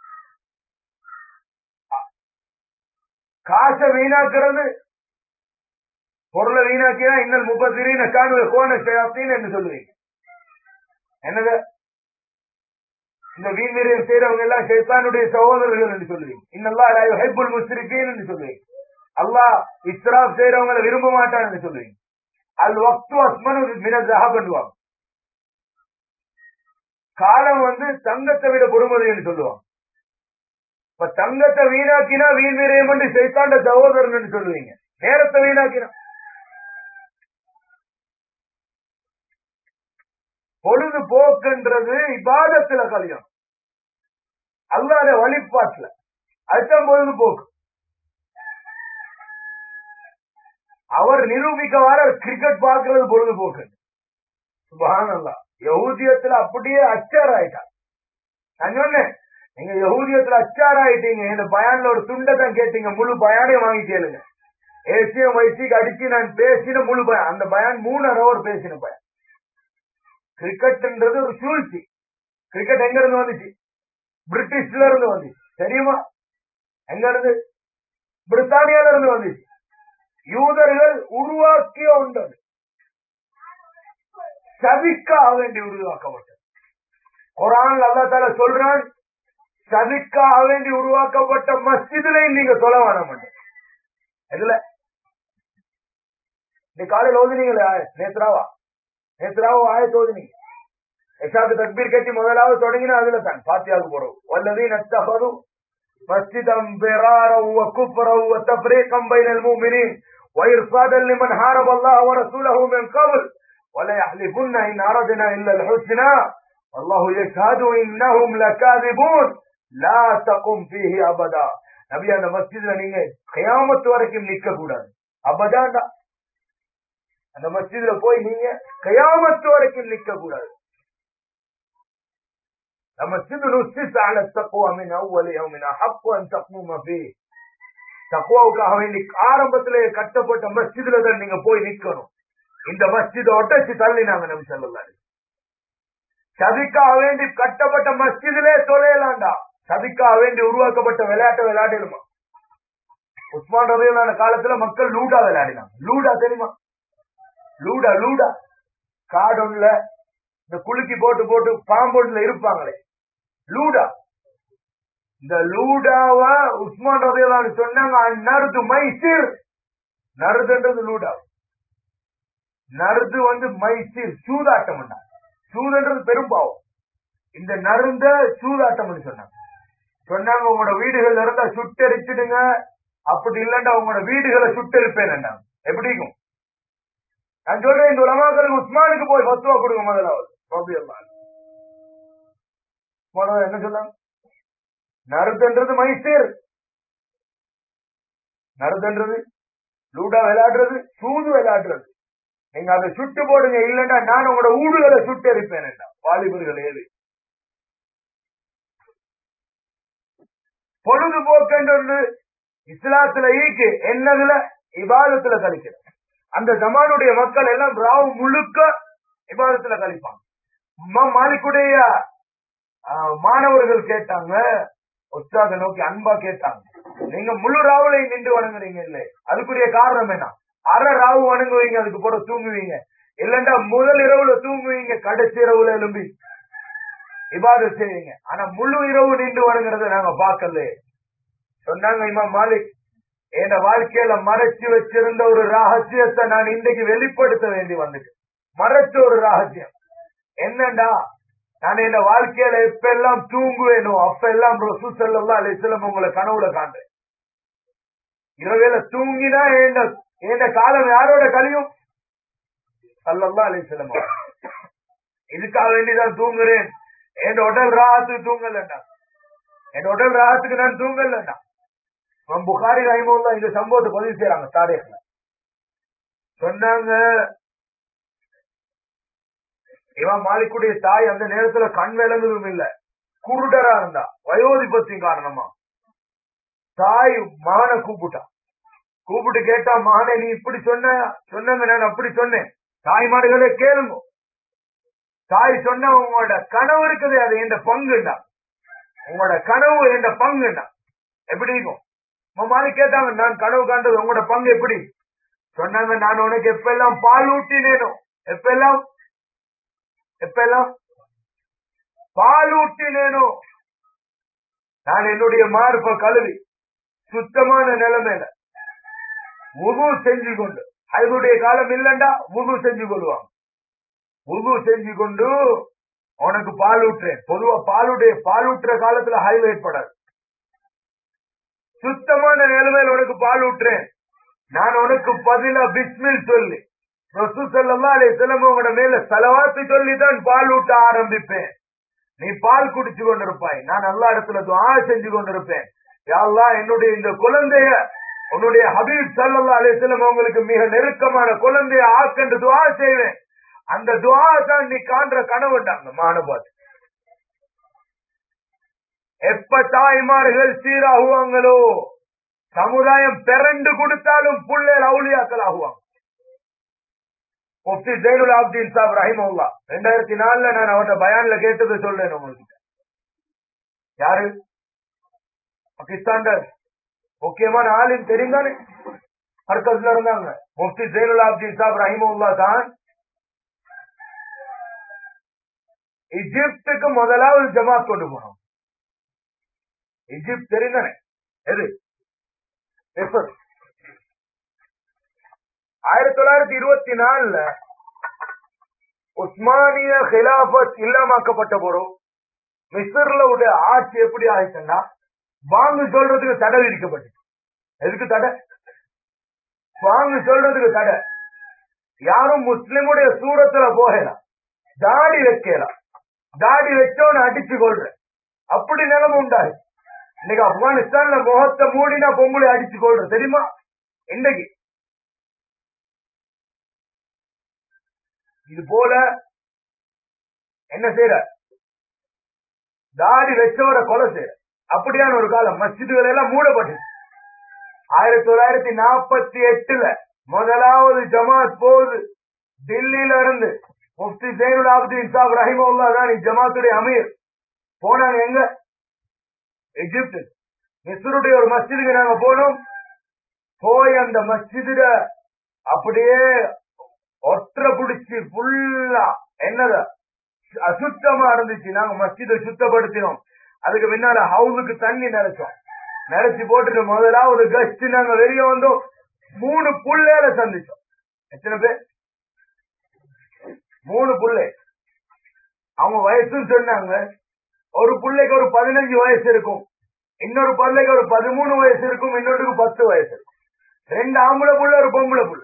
காசை வீணாக்குறது பொருளை வீணாக்கினா இன்னல் முப்பத்திரீன காணுவ கோண செய்யாத்தின்னு என்று சொல்லுவீங்க என்னது இந்த வீண்மீறியம் செய்யறவங்க எல்லாம் ஷைத்தானுடைய சகோதரர்கள் என்று சொல்லுவீங்க இன்னெல்லாம் ஹைபுல் முஸ்ரிக்கீன் என்று சொல்லுவீங்க அல்லாஹ் இஸ்ராப் செய்யறவங்களை விரும்ப மாட்டான் என்று சொல்லுவீங்க அல் வக்து அஸ்மனு மினதாக பண்ணுவாங்க காலம் வந்து தங்கத்தை விட பொறுமதி என்று சொல்லுவாங்க இப்ப தங்கத்தை வீணாக்கினா வீண் விரயம் என்று சைத்தாண்ட சகோதரன் என்று சொல்லுவீங்க நேரத்தை வீணாக்கினா பொழுது போக்குன்றது இபாதத்துல கலியம் அல்லாத வழிபாட்டுல அதுதான் பொழுதுபோக்கு அவர் நிரூபிக்க வர கிரிக்கெட் பார்க்கிறது பொழுதுபோக்கு சுபஹானல்லா யகூதியத்துல அப்படியே அச்சார் ஆயிட்டார் நான் சொன்னேன் நீங்க யகூதியத்துல அச்சார் ஆயிட்டீங்க இந்த பயான்ல ஒரு துண்டை தான் கேட்டீங்க முழு பயானையும் வாங்கி கேளுங்க ஏசியம் வைசிக்கு அடிச்சு நான் பேசின முழு பயான் அந்த பயான் மூணு ஹவர் பேசின பயான் கிரிக்கெட்ன்றது ஒரு சூழ்ச்சி கிரிக்கெட் எங்க இருந்து வந்துச்சு பிரிட்டிஷ்ல இருந்து வந்துச்சு தெரியுமா எங்க இருந்து பிரித்தானியால இருந்து வந்துச்சு யூதர்கள் உருவாக்கிய ஒன்று அது. சதிக்காக வேண்டி உருவாக்கப்பட்டது குரான் அல்லா தால சொல்றான் சதிக்காக வேண்டி உருவாக்கப்பட்ட மஸ்ஜிதுலையும் நீங்க சொல்ல வேணாம் இதுல இந்த காலையில் ஓதுனீங்களே நேத்ராவா நேத்ராவோ ஆயத்து ஓதுனீங்க எஷாக்கு தக்பீர் கட்டி முதலாவது தொடங்கினா அதுல தான் பாத்தியாவுக்கு போறோம் வல்லதீ நத்தபது مسجدا ضرارا وكفرا وتفريقا بين المؤمنين وإرصادا لمن حارب الله ورسوله من قبل ولا يحلفن إن أردنا إلا الحسنى والله يشهد إنهم لكاذبون لا تقم فيه أبدا நபி அந்த மஸ்ஜித்ல நீங்க கயாமத்து வரைக்கும் நிக்க கூடாது அப்பதான்டா அந்த மஸ்ஜித்ல போய் நீங்க கயாமத்து வரைக்கும் நிக்க கூடாது المسجد نسس على التقوى من أول يوم أحق أن تقوم فيه தக்குவாவுக்காக வேண்டி ஆரம்பத்திலே கட்டப்பட்ட மஸ்ஜிதுல தான் நீங்க போய் நிக்கணும் இந்த மஸ்ஜித ஒட்டச்சு தள்ளினாங்க நம் செல்லலாரு சதிக்காக வேண்டி கட்டப்பட்ட மஸ்ஜிதிலே தொலையலாண்டா சதிக்காக வேண்டி உருவாக்கப்பட்ட விளையாட்டை விளையாடிடுமா உஸ்மான் ரவியலான காலத்துல மக்கள் லூடா விளையாடினாங்க லூடா தெரியுமா லூடா லூடா காடொன்ல இந்த குலுக்கி போட்டு போட்டு பாம்பொன்ல இருப்பாங்களே லூடா இந்த லூடாவ உஸ்மான் ரவியலான்னு சொன்னாங்க நருது மைசீர் நருதுன்றது லூடா நருது வந்து மைசீர் சூதாட்டம் சூதுன்றது பெரும்பாவம் இந்த நருந்த சூதாட்டம் சொன்னாங்க சொன்னாங்க உங்களோட வீடுகள்ல இருந்தா சுட்டரிச்சிடுங்க அப்படி இல்லைன்னா உங்களோட வீடுகளை சுட்டரிப்பேன் எப்படிக்கும் நான் சொல்றேன் இந்த உலமாக்களுக்கு உஸ்மானுக்கு போய் பத்துவா கொடுங்க முதலாவது என்ன சொன்னாங்க நருதுன்றது மைசீர் நருதுன்றது லூடா விளையாடுறது சூது விளையாடுறது நீங்க அதை சுட்டு போடுங்க இல்லைன்னா நான் உங்களோட ஊடுகளை சுட்டு எரிப்பேன் வாலிபர்கள் ஏது பொழுதுபோக்கு இஸ்லாத்துல ஈக்கு என்னதுல இபாதத்துல கழிக்கிறது அந்த ஜமானுடைய மக்கள் எல்லாம் ராவு முழுக்க இபாதத்துல கழிப்பாங்க மாலிக்குடைய மாணவர்கள் கேட்டாங்க உற்சாக நோக்கி அன்பா கேட்டாங்க நீங்க முழு ராவுலை நின்று வணங்குறீங்க இல்லை அதுக்குரிய காரணம் என்ன அரை ராவு வணங்குவீங்க அதுக்கு போட தூங்குவீங்க இல்லண்டா முதல் இரவுல தூங்குவீங்க கடைசி இரவுல எலும்பி இபாத செய்வீங்க ஆனா முழு இரவு நின்று வணங்குறத நாங்க பார்க்கல சொன்னாங்க இமா மாலிக் என் வாழ்க்கையில மறைச்சு வச்சிருந்த ஒரு ரகசியத்தை நான் இன்றைக்கு வெளிப்படுத்த வேண்டி வந்துட்டு மறைச்ச ஒரு ரகசியம் என்னண்டா நான் என் வாழ்க்கையில எப்ப எல்லாம் தூங்குவேனோ அப்ப எல்லாம் ரசூ செல்லாம் அலிஸ்லம் உங்களை கனவுல காண்றேன் இரவேல தூங்கினா என் காலம் யாரோட கழியும் சல்லல்லா அலிஸ்லம் இதுக்காக வேண்டிதான் தூங்குறேன் என் உடல் ராகத்துக்கு தூங்கலண்டா என் உடல் ராகத்துக்கு நான் தூங்கலண்டா புகாரி ரஹிமுல்லா இந்த சம்பவத்தை பதிவு செய்யறாங்க தாரேக்ல சொன்னாங்க இவன் மாலிக்குடைய தாய் அந்த நேரத்துல கண் விளங்குதும் இல்ல குருடரா இருந்தா வயோதிபத்தின் காரணமா தாய் மகனை கூப்பிட்டா கூப்பிட்டு கேட்டா மகனை நீ இப்படி சொன்ன சொன்னங்க நான் அப்படி சொன்னேன் தாய்மார்களே கேளுங்க தாய் சொன்ன உங்களோட கனவு இருக்குது அது எந்த பங்குண்டா உங்களோட கனவு எந்த பங்குண்டா எப்படி இருக்கும் மாதிரி கேட்டாங்க நான் கனவு காண்டது உங்களோட பங்கு எப்படி சொன்னாங்க நான் உனக்கு எப்பெல்லாம் பால் ஊட்டினேனோ எப்பெல்லாம் எப்பெல்லாம் பால் ஊட்டினேனோ நான் என்னுடைய மார்ப கழுவி சுத்தமான நிலைமையில உது செஞ்சு கொண்டு அதனுடைய காலம் இல்லண்டா உது செஞ்சு கொள்வாங்க உது செஞ்சு கொண்டு உனக்கு பால் ஊட்டுறேன் பொதுவா பாலுடைய பால் ஊட்டுற காலத்துல ஹைவே ஏற்படாது சுத்தமான நிலைமையில் உனக்கு பால் ஊட்டுறேன் நான் உனக்கு பதிலா பிஸ்மில் சொல்லி ரசூ சல்லா அலே உங்களோட மேல செலவாத்து சொல்லிதான் பால் ஊட்ட ஆரம்பிப்பேன் நீ பால் குடிச்சு கொண்டிருப்பாய் நான் நல்ல இடத்துல துவா செஞ்சு கொண்டிருப்பேன் யாழ்லா என்னுடைய இந்த குழந்தைய உன்னுடைய ஹபீப் சல்லா அலிஸ்லம் உங்களுக்கு மிக நெருக்கமான குழந்தைய ஆக்கென்று துவா செய்வேன் அந்த துவா தான் நீ காண்ற கனவுண்டாங்க மானபாத் எப்ப தாய்மார்கள் சீராகுவாங்களோ சமுதாயம் பிறண்டு கொடுத்தாலும் புள்ளேல் அவுளியாக்கள் ஆகுவாங்க முஃப்தி ஜெயினுல் ஆப்தீன் சாப் ரஹிமவுல்லா ரெண்டாயிரத்தி நாலுல நான் அவர்கிட்ட பயான்ல கேட்டது சொல்றேன் உங்களுக்கு யாரு பாகிஸ்தான் முக்கியமான ஆளின் தெரிந்தானே ஹர்கஸ்ல இருந்தாங்க முஃப்தி ஜெயினுல் ஆப்தீன் சாப் ரஹிமவுல்லா தான் இஜிப்துக்கு முதலாவது ஜமாத் கொண்டு போனோம் இஜிப்த் தெரிந்தானே எது ஆயிரத்தி தொள்ளாயிரத்தி இருபத்தி நாலுல உஸ்மானிய ஹிலாபத் இல்லாமக்கப்பட்ட போறோம் மிஸ்ர்ல உடைய ஆட்சி எப்படி ஆயிடுச்சுன்னா வாங்கு சொல்றதுக்கு தடை விதிக்கப்பட்டு எதுக்கு தடை வாங்கு சொல்றதுக்கு தடை யாரும் முஸ்லிமுடைய சூரத்துல போகலாம் தாடி வைக்கலாம் தாடி வச்சோன்னு அடிச்சு கொள்ற அப்படி நிலைமை உண்டாது இன்னைக்கு ஆப்கானிஸ்தான்ல முகத்தை மூடினா பொம்பளை அடிச்சு கொள்ற தெரியுமா இன்னைக்கு இது போல என்ன செய்யற தாடி வச்சவரை கொலை செய்யற அப்படியான ஒரு காலம் மஸ்ஜிதுகள் எல்லாம் மூடப்பட்டு ஆயிரத்தி தொள்ளாயிரத்தி நாற்பத்தி எட்டுல முதலாவது ஜமாத் போகுது டெல்லியில இருந்து முஃப்தி ஜெயினுல் ஆப்தீன் சாப் ரஹிமுல்லா தான் ஜமாத்துடைய அமீர் போனாங்க எங்க எகிப்து மிஸ்ருடைய ஒரு மஸ்ஜிதுக்கு நாங்க போனோம் போய் அந்த மஸ்ஜிதுல அப்படியே ஒற்றை புடிச்சு ஃபுல்லா என்னத அசுத்தமா இருந்துச்சு நாங்க மஸ்ஜிதை சுத்தப்படுத்தினோம் அதுக்கு பின்னால ஹவுஸுக்கு தண்ணி நினைச்சோம் நினைச்சு போட்டுட்டு முதலாவது கஸ்ட் நாங்க வெளியே வந்தோம் மூணு புள்ளையில சந்திச்சோம் எத்தனை பேர் மூணு புள்ளை அவங்க வயசுன்னு சொன்னாங்க ஒரு பிள்ளைக்கு ஒரு பதினஞ்சு வயசு இருக்கும் இன்னொரு பிள்ளைக்கு ஒரு பதிமூணு வயசு இருக்கும் இன்னொருக்கு பத்து வயசு இருக்கும் ரெண்டு ஆம்பளை புள்ள ஒரு பொம்பளை புள்ள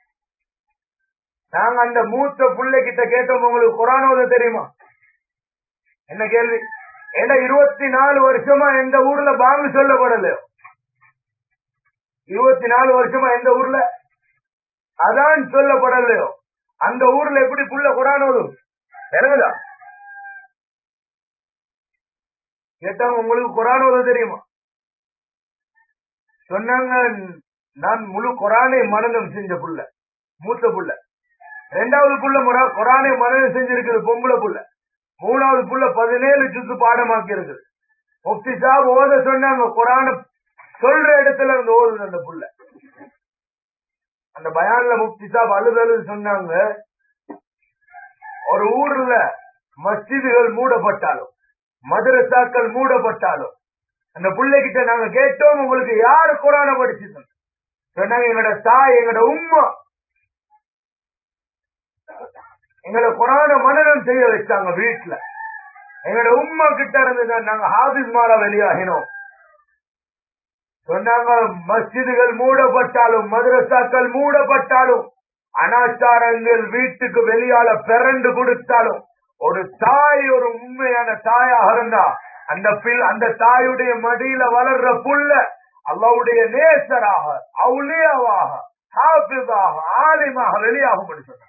நாங்க அந்த மூத்த புள்ளை கிட்ட கேட்டோம் உங்களுக்கு குரான் ஓத தெரியுமா என்ன கேள்வி ஏன்னா இருபத்தி நாலு வருஷமா எந்த ஊர்ல பாங்கு சொல்லப்படலையோ இருபத்தி நாலு வருஷமா எந்த ஊர்ல அதான் சொல்லப்படலையோ அந்த ஊர்ல எப்படி புள்ள குரான் ஓதும் இறங்குதா கேட்டாங்க உங்களுக்கு குரான் ஓத தெரியுமா சொன்னாங்க நான் முழு குரானை மனநம் செஞ்ச புள்ள மூத்த புள்ள ரெண்டாவது புள்ள முறை குரானை மனநம் செஞ்சிருக்குது பொம்பளை புள்ள மூணாவது புள்ள பதினேழு சுத்து பாடமாக்கி இருக்குது முஃப்தி சாப் ஓத சொன்னாங்க குரான சொல்ற இடத்துல இருந்து ஓதுது அந்த புள்ள அந்த பயான்ல முஃப்தி சாப் அழுது அழுது சொன்னாங்க ஒரு ஊர்ல மஸ்ஜிதுகள் மூடப்பட்டாலும் மதரசாக்கள் மூடப்பட்டாலும் அந்த பிள்ளைகிட்ட நாங்க கேட்டோம் உங்களுக்கு யாரு குரான படிச்சு சொன்னாங்க எங்களோட தாய் எங்களோட உம்மா எங்களை குரான மனநம் செய்ய வச்சாங்க வீட்டுல எங்களோட உம்மா கிட்ட இருந்து தான் நாங்க ஹாபிஸ் மாலா வெளியாகினோம் சொன்னாங்க மஸ்ஜிதுகள் மூடப்பட்டாலும் மதரசாக்கள் மூடப்பட்டாலும் அனாச்சாரங்கள் வீட்டுக்கு வெளியால பிறண்டு கொடுத்தாலும் ஒரு தாய் ஒரு உண்மையான தாயாக இருந்தா அந்த பில் அந்த தாயுடைய மடியில வளர்ற புள்ள அல்லாவுடைய நேசராக அவுலியாவாக ஹாபிஸாக ஆலிமாக வெளியாகும் சொன்னாங்க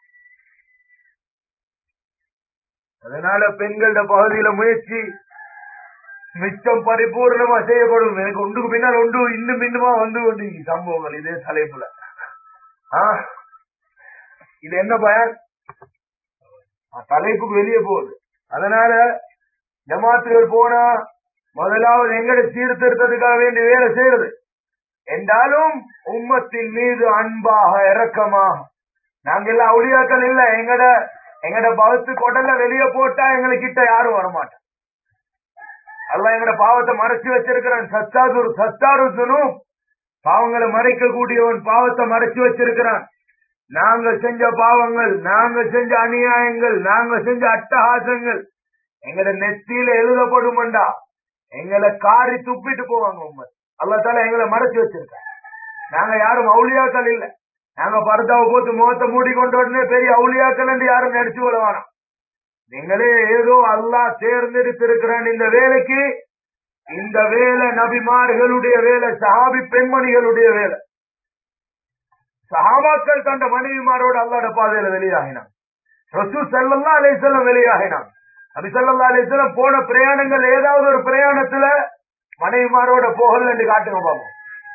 அதனால பெண்களோட பகுதியில முயற்சி மிச்சம் பரிபூர்ணமா செய்யப்படும் எனக்கு ஒன்றுக்கு பின்னால் ஒன்று இன்னும் இன்னுமா வந்து கொண்டு சம்பவங்கள் இதே தலைப்புல ஆஹ் இது என்ன பயன் தலைப்புக்கு வெளியே போகுது அதனால ஜமாத்துகள் போனா முதலாவது எங்கட சீர்திருத்தத்துக்காக வேண்டி வேலை செய்யறது என்றாலும் உம்மத்தின் மீது அன்பாக இரக்கமாக நாங்க எல்லாம் அவுளியாக்கள் இல்ல எங்கட எங்கட பகத்து கொடல வெளியே போட்டா எங்களுக்கிட்ட யாரும் வரமாட்டோம் அல்ல எங்கட பாவத்தை மறைச்சு வச்சிருக்கிறான் சத்தாதுர் சத்தாருசனும் பாவங்களை மறைக்க கூடியவன் பாவத்தை மறைச்சு வச்சிருக்கிறான் நாங்க செஞ்ச பாவங்கள் நாங்க செஞ்ச அநியாயங்கள் நாங்க செஞ்ச அட்டகாசங்கள் எங்கட நெத்தியில எழுதப்படும்டா எங்களை காரி துப்பிட்டு போவாங்க உண்மை அல்லா தால எங்களை மறைச்சு வச்சிருக்க நாங்க யாரும் அவுளியாக்கள் இல்ல நாங்க பரதாவை போட்டு முகத்தை மூடி கொண்டு உடனே பெரிய அவுளியாக்கள் என்று யாரும் நடிச்சு கொள்ள வேணாம் நீங்களே ஏதோ அல்லா தேர்ந்தெடுத்திருக்கிறான் இந்த வேலைக்கு இந்த வேலை நபிமார்களுடைய வேலை சஹாபி பெண்மணிகளுடைய வேலை சஹாபாக்கள் தந்த மனைவிமாரோடு அல்லாட பாதையில வெளியாகினான் ரசூ செல்லல்லா அலைசல்லம் வெளியாகினான் நபி சல்லா அலிஸ்லாம் போன பிரயாணங்கள் ஏதாவது ஒரு பிரயாணத்துல மனைவிமாரோட போகல என்று காட்டுங்க பாப்போம்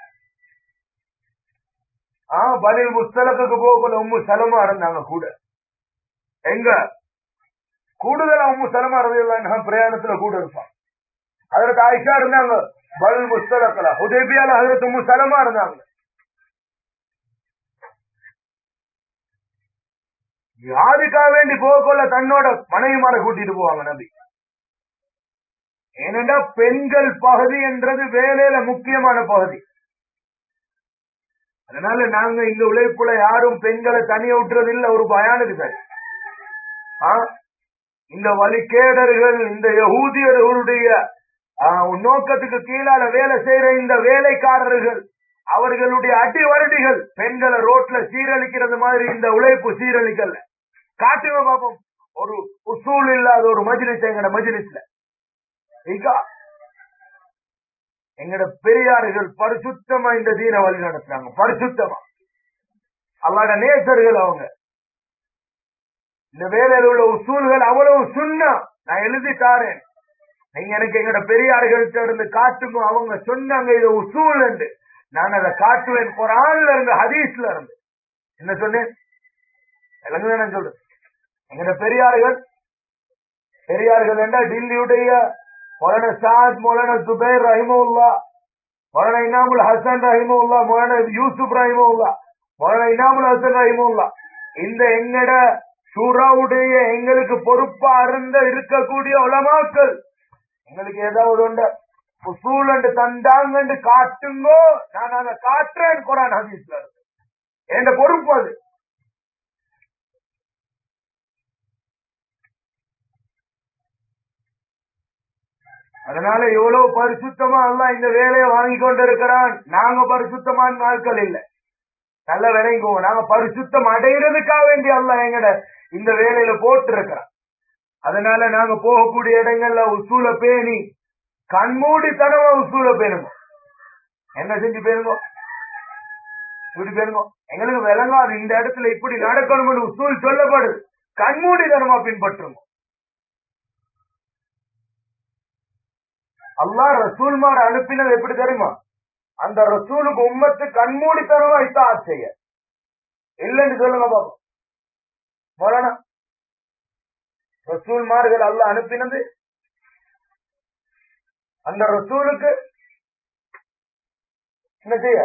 ஆஹ் பனில் முஸ்தலத்துக்கு போகல உம்மு சலமா இருந்தாங்க கூட எங்க கூடுதலா உம்மு சலமா இருந்தது பிரயாணத்துல கூட இருப்பான் அதற்கு ஆயிஷா இருந்தாங்க பல் முஸ்தலக்கல உதேபியால அதற்கு உம்மு சலமா இருந்தாங்க யாருக்காக வேண்டி போகல தன்னோட மனைவிமாரை கூட்டிட்டு போவாங்க நபி ஏனென்றா பெண்கள் பகுதி என்றது வேலையில முக்கியமான பகுதி அதனால நாங்க இந்த உழைப்புல யாரும் பெண்களை தனிய விட்டுறது இல்ல ஒரு பயானுக்கு சரி இந்த வழிகேடர்கள் இந்த யகூதியர்களுடைய நோக்கத்துக்கு கீழால வேலை செய்யற இந்த வேலைக்காரர்கள் அவர்களுடைய அடி வருடிகள் பெண்களை ரோட்ல சீரழிக்கிறது மாதிரி இந்த உழைப்பு சீரழிக்கல காட்டுங்க பாப்போம் ஒரு உசூல் இல்லாத ஒரு மஜிலிஸ் எங்கட மஜிலிஸ்ல எங்கட பெரியார்கள் பரிசுத்தமா இந்த தீன வழி நடத்துறாங்க பரிசுத்தமா அல்லாட நேசர்கள் அவங்க இந்த வேலையில் உள்ள உசூல்கள் அவ்வளவு சுண்ணா நான் எழுதி தாரேன் நீங்க எனக்கு எங்கட பெரியார்கள்ட்ட இருந்து காட்டுங்க அவங்க சொன்னாங்க இது உசூல் என்று நான் அதை காட்டுவேன் குரான்ல இருந்து ஹதீஸ்ல இருந்து என்ன சொன்னேன் விளங்குதான் நான் சொல்றேன் எங்கட பெரியார்கள் பெரியார்கள் என்ன டில்லியுடைய மொலன சாத் மொலன சுபைர் ரஹிமுல்லா மொலன இனாமுல் ஹசன் ரஹிமுல்லா மொலன யூசுப் ரஹிமுல்லா மொலன இனாமுல் ஹசன் ரஹிமுல்லா இந்த எங்கட சூறாவுடைய எங்களுக்கு பொறுப்பா இருந்த இருக்கக்கூடிய உலமாக்கள் எங்களுக்கு ஏதாவது உண்டு உசூலண்டு தந்தாங்கண்டு காட்டுங்கோ நான் அதை காட்டுறேன் குரான் ஹதீஸ்ல இருக்கு என் பொறுப்பு அது அதனால எவ்வளவு பரிசுத்தமா அல்ல இந்த வேலையை வாங்கி கொண்டிருக்கிறான் நாங்க பரிசுத்தமான நாட்கள் இல்லை நல்ல விளைங்கோம் நாங்க பரிசுத்தம் அடைகிறதுக்காக வேண்டி அல்ல எங்கட இந்த வேலையில போட்டு இருக்கிறோம் அதனால நாங்க போகக்கூடிய இடங்கள்ல உசூல பேணி கண்மூடித்தனமா உசூல பேணுங்க என்ன செஞ்சு பேணுங்க இப்படி பேணுங்க எங்களுக்கு விளங்காது இந்த இடத்துல இப்படி நடக்கணும்னு உசூல் சொல்லப்படுது கண்மூடித்தனமா பின்பற்றுங்க அல்லாஹ் ரசூல்மார் அனுப்பினது எப்படி தெரியுமா அந்த ரசூலுக்கு உம்மத்து கண்மூடித்தனமா இத்தா செய்ய இல்லைன்னு சொல்லுங்க பாபா மொழனா ரசூல்மார்கள் அல்ல அனுப்பினது அந்த ரசூலுக்கு என்ன செய்ய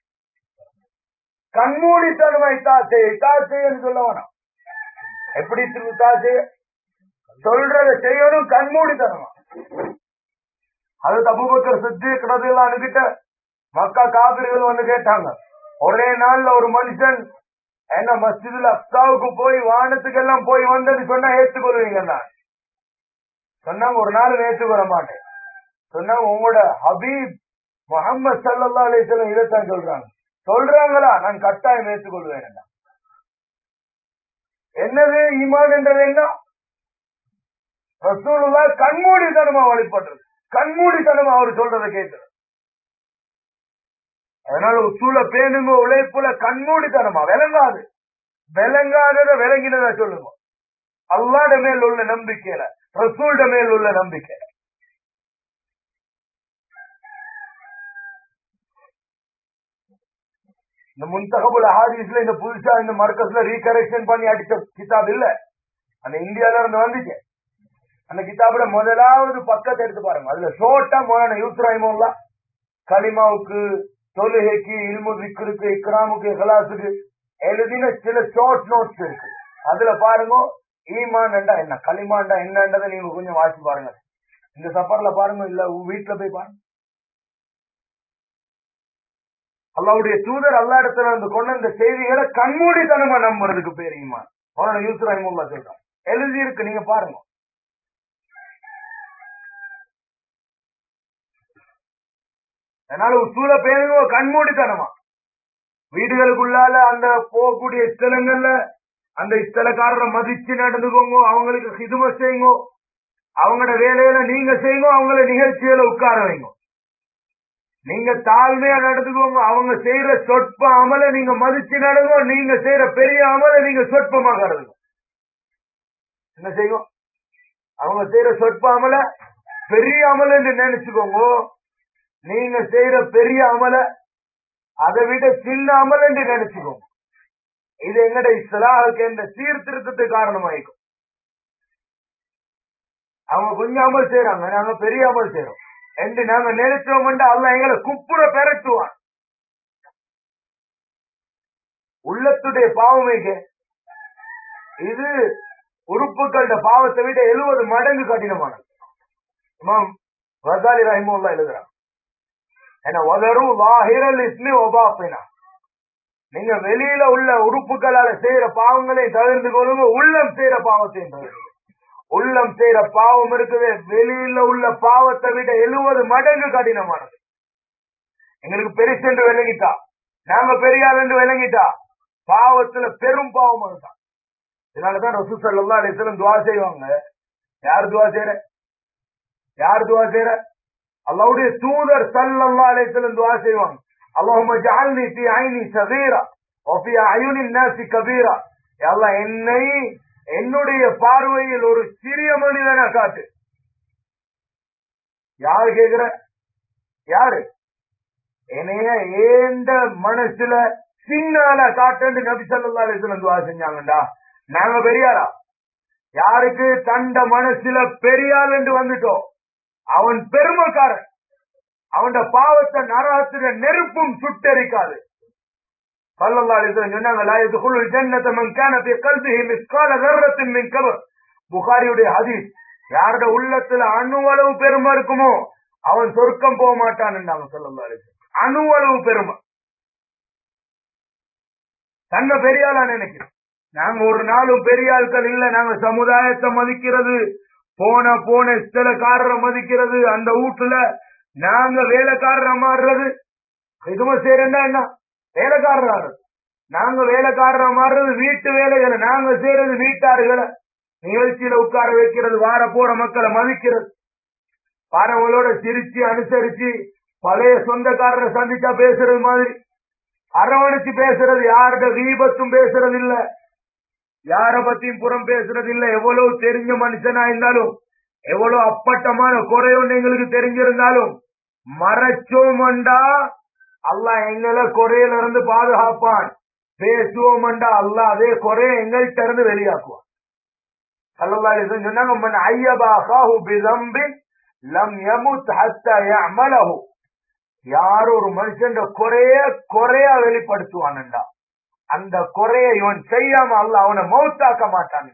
கண்மூடித்தனமா இத்தா செய்ய இத்தா செய்யன்னு சொல்ல வேணாம் எப்படி இத்தா செய்ய சொல்றத செய்யணும் கண்மூடித்தனமா அது அபூபக்கர் சித்திக் ரதியல்லாஹு அனுப்பிட்ட மக்கா காபிர்கள் வந்து கேட்டாங்க ஒரே நாள்ல ஒரு மனுஷன் என்ன மஸ்ஜிதுல் அப்சாவுக்கு போய் வானத்துக்கு எல்லாம் போய் வந்தது சொன்னா ஏற்றுக்கொள்வீங்க நான் சொன்னாங்க ஒரு நாள் ஏற்றுக்கொள்ள மாட்டேன் சொன்னாங்க உங்களோட ஹபீப் முகமது சல்லா அலிஸ்லாம் இதைத்தான் சொல்றாங்க சொல்றாங்களா நான் கட்டாயம் ஏற்றுக்கொள்வேன் என்னது ஈமான் என்றது என்ன ரசூலுல்லா கண்மூடித்தனமா வழிபடுறது கண்மூடித்தனமா அவர் சொல்றதை கேட்கிறது அதனால உசூல பேணுங்க உழைப்புல கண்மூடித்தனமா விளங்காது விளங்காதத விளங்கினதா சொல்லுங்க அல்லாட மேல் உள்ள நம்பிக்கையில ரசூல்ட மேல் உள்ள நம்பிக்கை இந்த முன்தகபுல் ஹாரிஸ்ல இந்த புதுசா இந்த மர்க்கஸ்ல ரீகரெக்ஷன் பண்ணி அடிச்ச கிதாப் இல்ல அந்த இந்தியால இருந்து வந்துச்சு அந்த கிதாபுல முதலாவது பக்கத்தை எடுத்து பாருங்க அதுல ஷோர்ட்டா மோன யூத்ராய்மோல்லா களிமாவுக்கு தொழுகைக்கு இல்மு விக்ருக்கு இக்ராமுக்கு இஹ்லாஸுக்கு எழுதின சில ஷார்ட் நோட்ஸ் இருக்கு அதுல பாருங்க ஈமான்டா என்ன களிமாண்டா என்னன்றதை நீங்க கொஞ்சம் வாசி பாருங்க இந்த சஃபர்ல பாருங்க இல்ல வீட்டுல போய் பாருங்க அல்லாவுடைய தூதர் அல்லா இடத்துல வந்து கொண்ட இந்த செய்திகளை கண்மூடித்தனமா நம்புறதுக்கு பேர் ஈமான் மோன யூஸ் ரஹிமுல்லா சொல்றான் எழுதி இருக்கு நீங்க பாருங்க அதனால உசூல பேருங்க கண்மூடித்தனமா வீடுகளுக்குள்ளால அந்த போகக்கூடிய ஸ்தலங்கள்ல அந்த ஸ்தலக்காரரை மதிச்சு நடந்துக்கோங்க அவங்களுக்கு ஹிதும செய்யுங்க அவங்களோட வேலையில நீங்க செய்யுங்க அவங்கள நிகழ்ச்சியில உட்கார வைங்க நீங்க தாழ்மையா நடந்துக்கோங்க அவங்க செய்யற சொற்ப அமல நீங்க மதிச்சு நடங்க நீங்க செய்யற பெரிய அமல நீங்க சொற்பமா கருதுங்க என்ன செய்யும் அவங்க செய்யற சொற்ப அமல பெரிய அமல என்று நினைச்சுக்கோங்க நீங்க செய்யற பெரிய அமல அதை விட சின்ன அமல் என்று நினைச்சுக்கோங்க இது எங்கட இஸ்லாவுக்கு என்ற சீர்திருத்தத்துக்கு காரணமாயிருக்கும் அவங்க கொஞ்சம் அமல் செய்யறாங்க நாங்க பெரிய அமல் செய்யறோம் என்று நாங்க நினைச்சோம் அல்ல எங்களை குப்புற பெறட்டுவான் உள்ளத்துடைய பாவமைக்கு இது உறுப்புகளோட பாவத்தை விட எழுபது மடங்கு கடினமானது இமாம் வசாலி ரஹிமுல்லா எழுதுறாங்க என உதரும் வாஹிரல் இஸ்மி ஒபாப்பினா நீங்க வெளியில உள்ள உறுப்புகளால செய்யற பாவங்களை தவிர்த்து கொள்ளுங்க உள்ளம் செய்யற பாவத்தையும் தவிர்த்து உள்ளம் செய்யற பாவம் இருக்குது வெளியில உள்ள பாவத்தை விட எழுபது மடங்கு கடினமானது எங்களுக்கு பெருசு என்று விளங்கிட்டா நாங்க பெரியார் என்று விளங்கிட்டா பாவத்துல பெரும் பாவம் அதுதான் இதனாலதான் ரசூ சல்லா அலிஸ்லம் துவா செய்வாங்க யார் துவா செய்யற யார் துவா செய்யற அல்லாவுடைய தூதர் சல்லல்லா அலைஹிஸ்ஸலாம் துஆ செய்வாங்க اللهم اجعلني في عيني صغيرة وفي عيون الناس كبيرة يا الله என்னை என்னுடைய பார்வையில் ஒரு சிறிய மனிதனா காட்டு யாரு கேக்குற யாரு என்னைய ஏந்த மனசுல சின்னால காட்டு நபி சல்லா அலிஸ்லம் துவா செஞ்சாங்கண்டா நாங்க பெரியாரா யாருக்கு தண்ட மனசுல பெரியாள் என்று வந்துட்டோம் அவன் பெருமைக்காரன் அவன் பாவத்தை நரகத்துல நெருப்பும் சுட்டெரிக்காது சல்லல்லாஹு அலைஹி வஸல்லம் சொன்னாங்க லா யதுகுலுல் ஜன்னத மன் கான ஃபீ கல்பிஹி மிஸ்கால தர்ரத்தின் மின் கபர் புகாரியுடைய ஹதீஸ் யாரோட உள்ளத்துல அணுவளவு பெருமை இருக்குமோ அவன் சொர்க்கம் போக மாட்டான் சல்லல்லாஹு அலைஹி வஸல்லம் அணுவளவு பெருமை தன்னை பெரியாளா நினைக்கிறோம் நாங்க ஒரு நாளும் பெரிய ஆட்கள் இல்ல நாங்க சமுதாயத்தை மதிக்கிறது போன போன இஸ்தலக்காரரை மதிக்கிறது அந்த வீட்டுல நாங்க வேலைக்காரரை மாறுறது இதுவும் செய்யறா என்ன வேலைக்காரர் ஆடுறது நாங்க வேலைக்காரரை மாறுறது வீட்டு வேலைகளை நாங்க செய்யறது வீட்டாறுகளை நிகழ்ச்சியில உட்கார வைக்கிறது வார போற மக்களை மதிக்கிறது பாரவங்களோட சிரிச்சு அனுசரிச்சு பழைய சொந்தக்காரரை சந்திச்சா பேசுறது மாதிரி அரவணைச்சு பேசுறது யார்கிட்ட வீபத்தும் பேசுறது இல்ல யார பத்தியும் புறம் பேசுறது இல்ல எவ்வளவு தெரிஞ்ச மனுஷனா இருந்தாலும் எவ்வளவு அப்பட்டமான குறையும் எங்களுக்கு தெரிஞ்சிருந்தாலும் மறைச்சோம்டா அல்லாஹ் எங்களை குறையில இருந்து பாதுகாப்பான் பேசுவோம்டா அல்லாஹ் அதே குறைய எங்கள்கிட்ட இருந்து வெளியாக்குவான் சல்லல்லாஹு சொன்னாங்க மன் ஐயபாஹு பிதம்பின் லம் யமுத் ஹத்தா யஅமலஹு யார் ஒரு மனுஷன் குறைய குறையா வெளிப்படுத்துவான்டா அந்த குறைய இவன் செய்யாம அல்ல அவனை மௌத்தாக்க மாட்டான்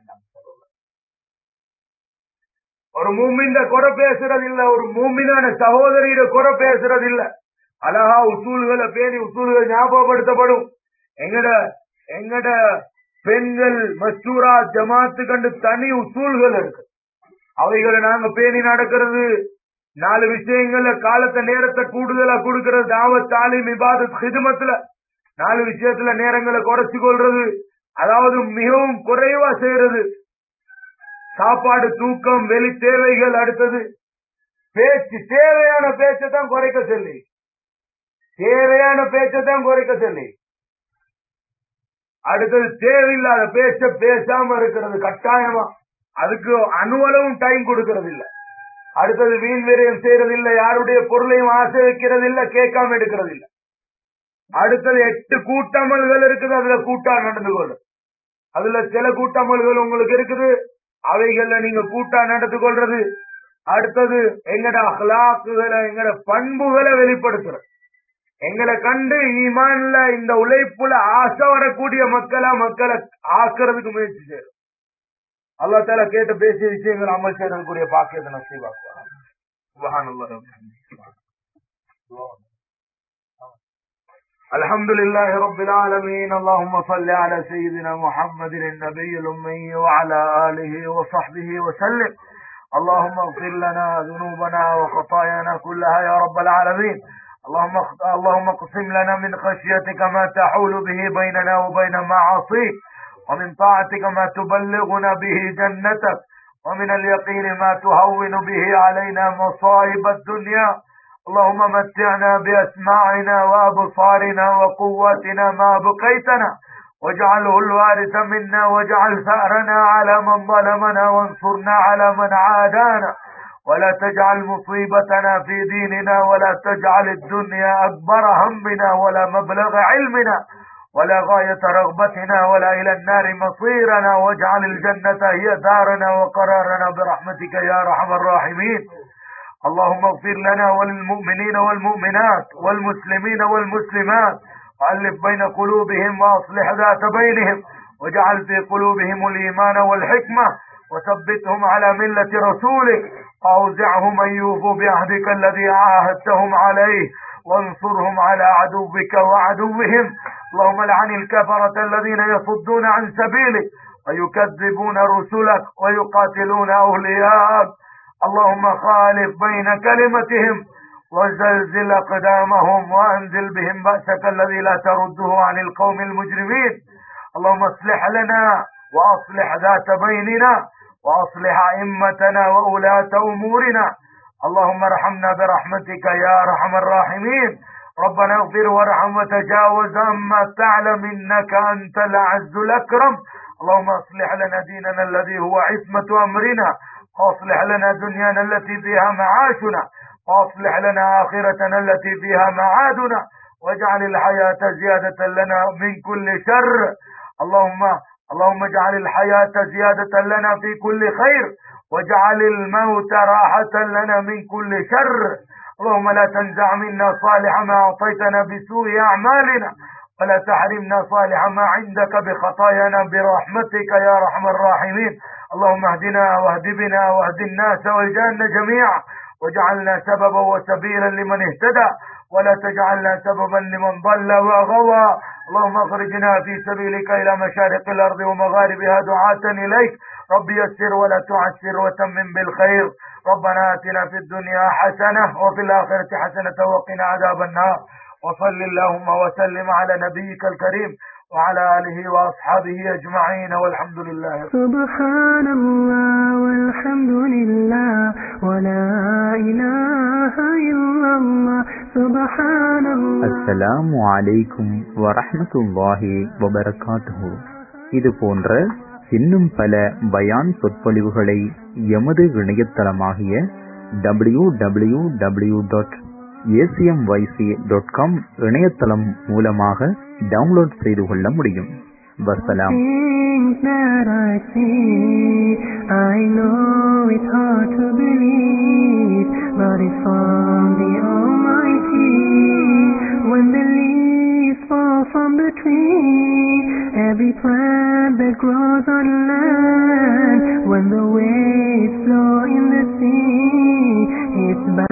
ஒரு மூமிந்த குறை பேசுறது இல்ல ஒரு மூமினான சகோதரியிட குறை பேசுறது இல்ல அழகா உசூல்களை பேணி உசூல்கள் ஞாபகப்படுத்தப்படும் எங்கட எங்கட பெண்கள் மஸ்தூரா ஜமாத்து கண்டு தனி உசூல்கள் இருக்கு அவைகளை நாங்க பேணி நடக்கிறது நாலு விஷயங்கள்ல காலத்தை நேரத்தை கூடுதலா கொடுக்கிறது தாவத் தாலிம் இபாதத் ஹிதுமத்துல நாலு விஷயத்துல நேரங்களை குறைச்சு கொள்றது அதாவது மிகவும் குறைவா செய்யறது சாப்பாடு தூக்கம் வெளி தேவைகள் அடுத்தது பேச்சு தேவையான பேச்சை தான் குறைக்க சொல்லி தேவையான பேச்சை தான் குறைக்க சொல்லி அடுத்தது தேவையில்லாத பேச்ச பேசாம இருக்கிறது கட்டாயமா அதுக்கு அணுவளவும் டைம் கொடுக்கறது இல்ல அடுத்தது வீண் விரயம் செய்யறது இல்ல யாருடைய பொருளையும் ஆசை வைக்கிறது இல்ல கேட்காம எடுக்கிறது இல்ல அடுத்தது எட்டு கூட்டமல்கள் இருக்குது அதுல கூட்டா நடந்து கொள்ளும் அதுல சில கூட்டமல்கள் உங்களுக்கு இருக்குது அவைகள்ல நீங்க கூட்டா நடந்து கொள்றது அடுத்தது எங்கட அஹ்லாக்குகளை எங்கட பண்புகளை வெளிப்படுத்துறது எங்களை கண்டு ஈமான்ல இந்த உழைப்புல ஆசை வரக்கூடிய மக்களா மக்களை ஆக்குறதுக்கு முயற்சி செய்யறோம் அல்லா தால கேட்டு பேசிய விஷயங்கள் அமல் செய்யறதுக்குரிய பாக்கியத்தை நசீவாக்குவான் الحمد لله رب العالمين اللهم صل على سيدنا محمد النبي الأمي وعلى آله وصحبه وسلم اللهم اغفر لنا ذنوبنا وخطايانا كلها يا رب العالمين اللهم اللهم اقسم لنا من خشيتك ما تحول به بيننا وبين معاصيك ومن طاعتك ما تبلغنا به جنتك ومن اليقين ما تهون به علينا مصائب الدنيا اللهم متعنا بأسماعنا وأبصارنا وقواتنا ما بقيتنا واجعله الوارث منا واجعل ثأرنا على من ظلمنا وانصرنا على من عادانا ولا تجعل مصيبتنا في ديننا ولا تجعل الدنيا أكبر همنا ولا مبلغ علمنا ولا غاية رغبتنا ولا إلى النار مصيرنا واجعل الجنة هي دارنا وقرارنا برحمتك يا أرحم الراحمين اللهم اغفر لنا وللمؤمنين والمؤمنات والمسلمين والمسلمات وألف بين قلوبهم وأصلح ذات بينهم واجعل في قلوبهم الإيمان والحكمة وثبتهم على ملة رسولك وأوزعهم أن يوفوا بعهدك الذي عاهدتهم عليه وانصرهم على عدوك وعدوهم اللهم لعن الكفرة الذين يصدون عن سبيلك ويكذبون رسلك ويقاتلون أولياءك اللهم خالف بين كلمتهم وزلزل أقدامهم وأنزل بهم بأسك الذي لا ترده عن القوم المجرمين اللهم اصلح لنا وأصلح ذات بيننا وأصلح أئمتنا وولاة أمورنا اللهم ارحمنا برحمتك يا أرحم الراحمين ربنا اغفر وارحم وتجاوز عما تعلم إنك أنت الأعز الأكرم اللهم اصلح لنا ديننا الذي هو عصمة أمرنا واصلح لنا دنيانا التي فيها معاشنا واصلح لنا آخرتنا التي فيها معادنا واجعل الحياة زيادة لنا من كل شر اللهم اللهم اجعل الحياة زيادة لنا في كل خير واجعل الموت راحة لنا من كل شر اللهم لا تنزع منا صالح ما أعطيتنا بسوء أعمالنا ولا تحرمنا صالح ما عندك بخطايانا برحمتك يا رحم الراحمين اللهم اهدنا واهد بنا واهد الناس والجان جميعا واجعلنا سببا وسبيلا لمن اهتدى ولا تجعلنا سببا لمن ضل وغوى اللهم اخرجنا في سبيلك الى مشارق الارض ومغاربها دعاة اليك رب يسر ولا تعسر وتمم بالخير ربنا اتنا في الدنيا حسنة وفي الاخرة حسنة وقنا عذاب النار وصل اللهم وسلم على نبيك الكريم وعلى آله وأصحابه أجمعين والحمد لله سبحان الله والحمد لله ولا إله إلا الله سبحان الله அஸ்ஸலாமு அலைக்கும் வரஹ்மத்துல்லாஹி வபரகாத்துஹு இது போன்ற இன்னும் பல பயான் சொற்பொழிவுகளை எமது இணையதளமாகிய W W W dot ACMYC dot com இணையதளம் மூலமாக டவுன்லோட் செய்து கொள்ள முடியும் வசலாம் Things that I see, I know it's hard to believe, but it's from the Almighty. When the leaves fall from the tree, every plant that grows on land, when the waves flow in the sea, it's by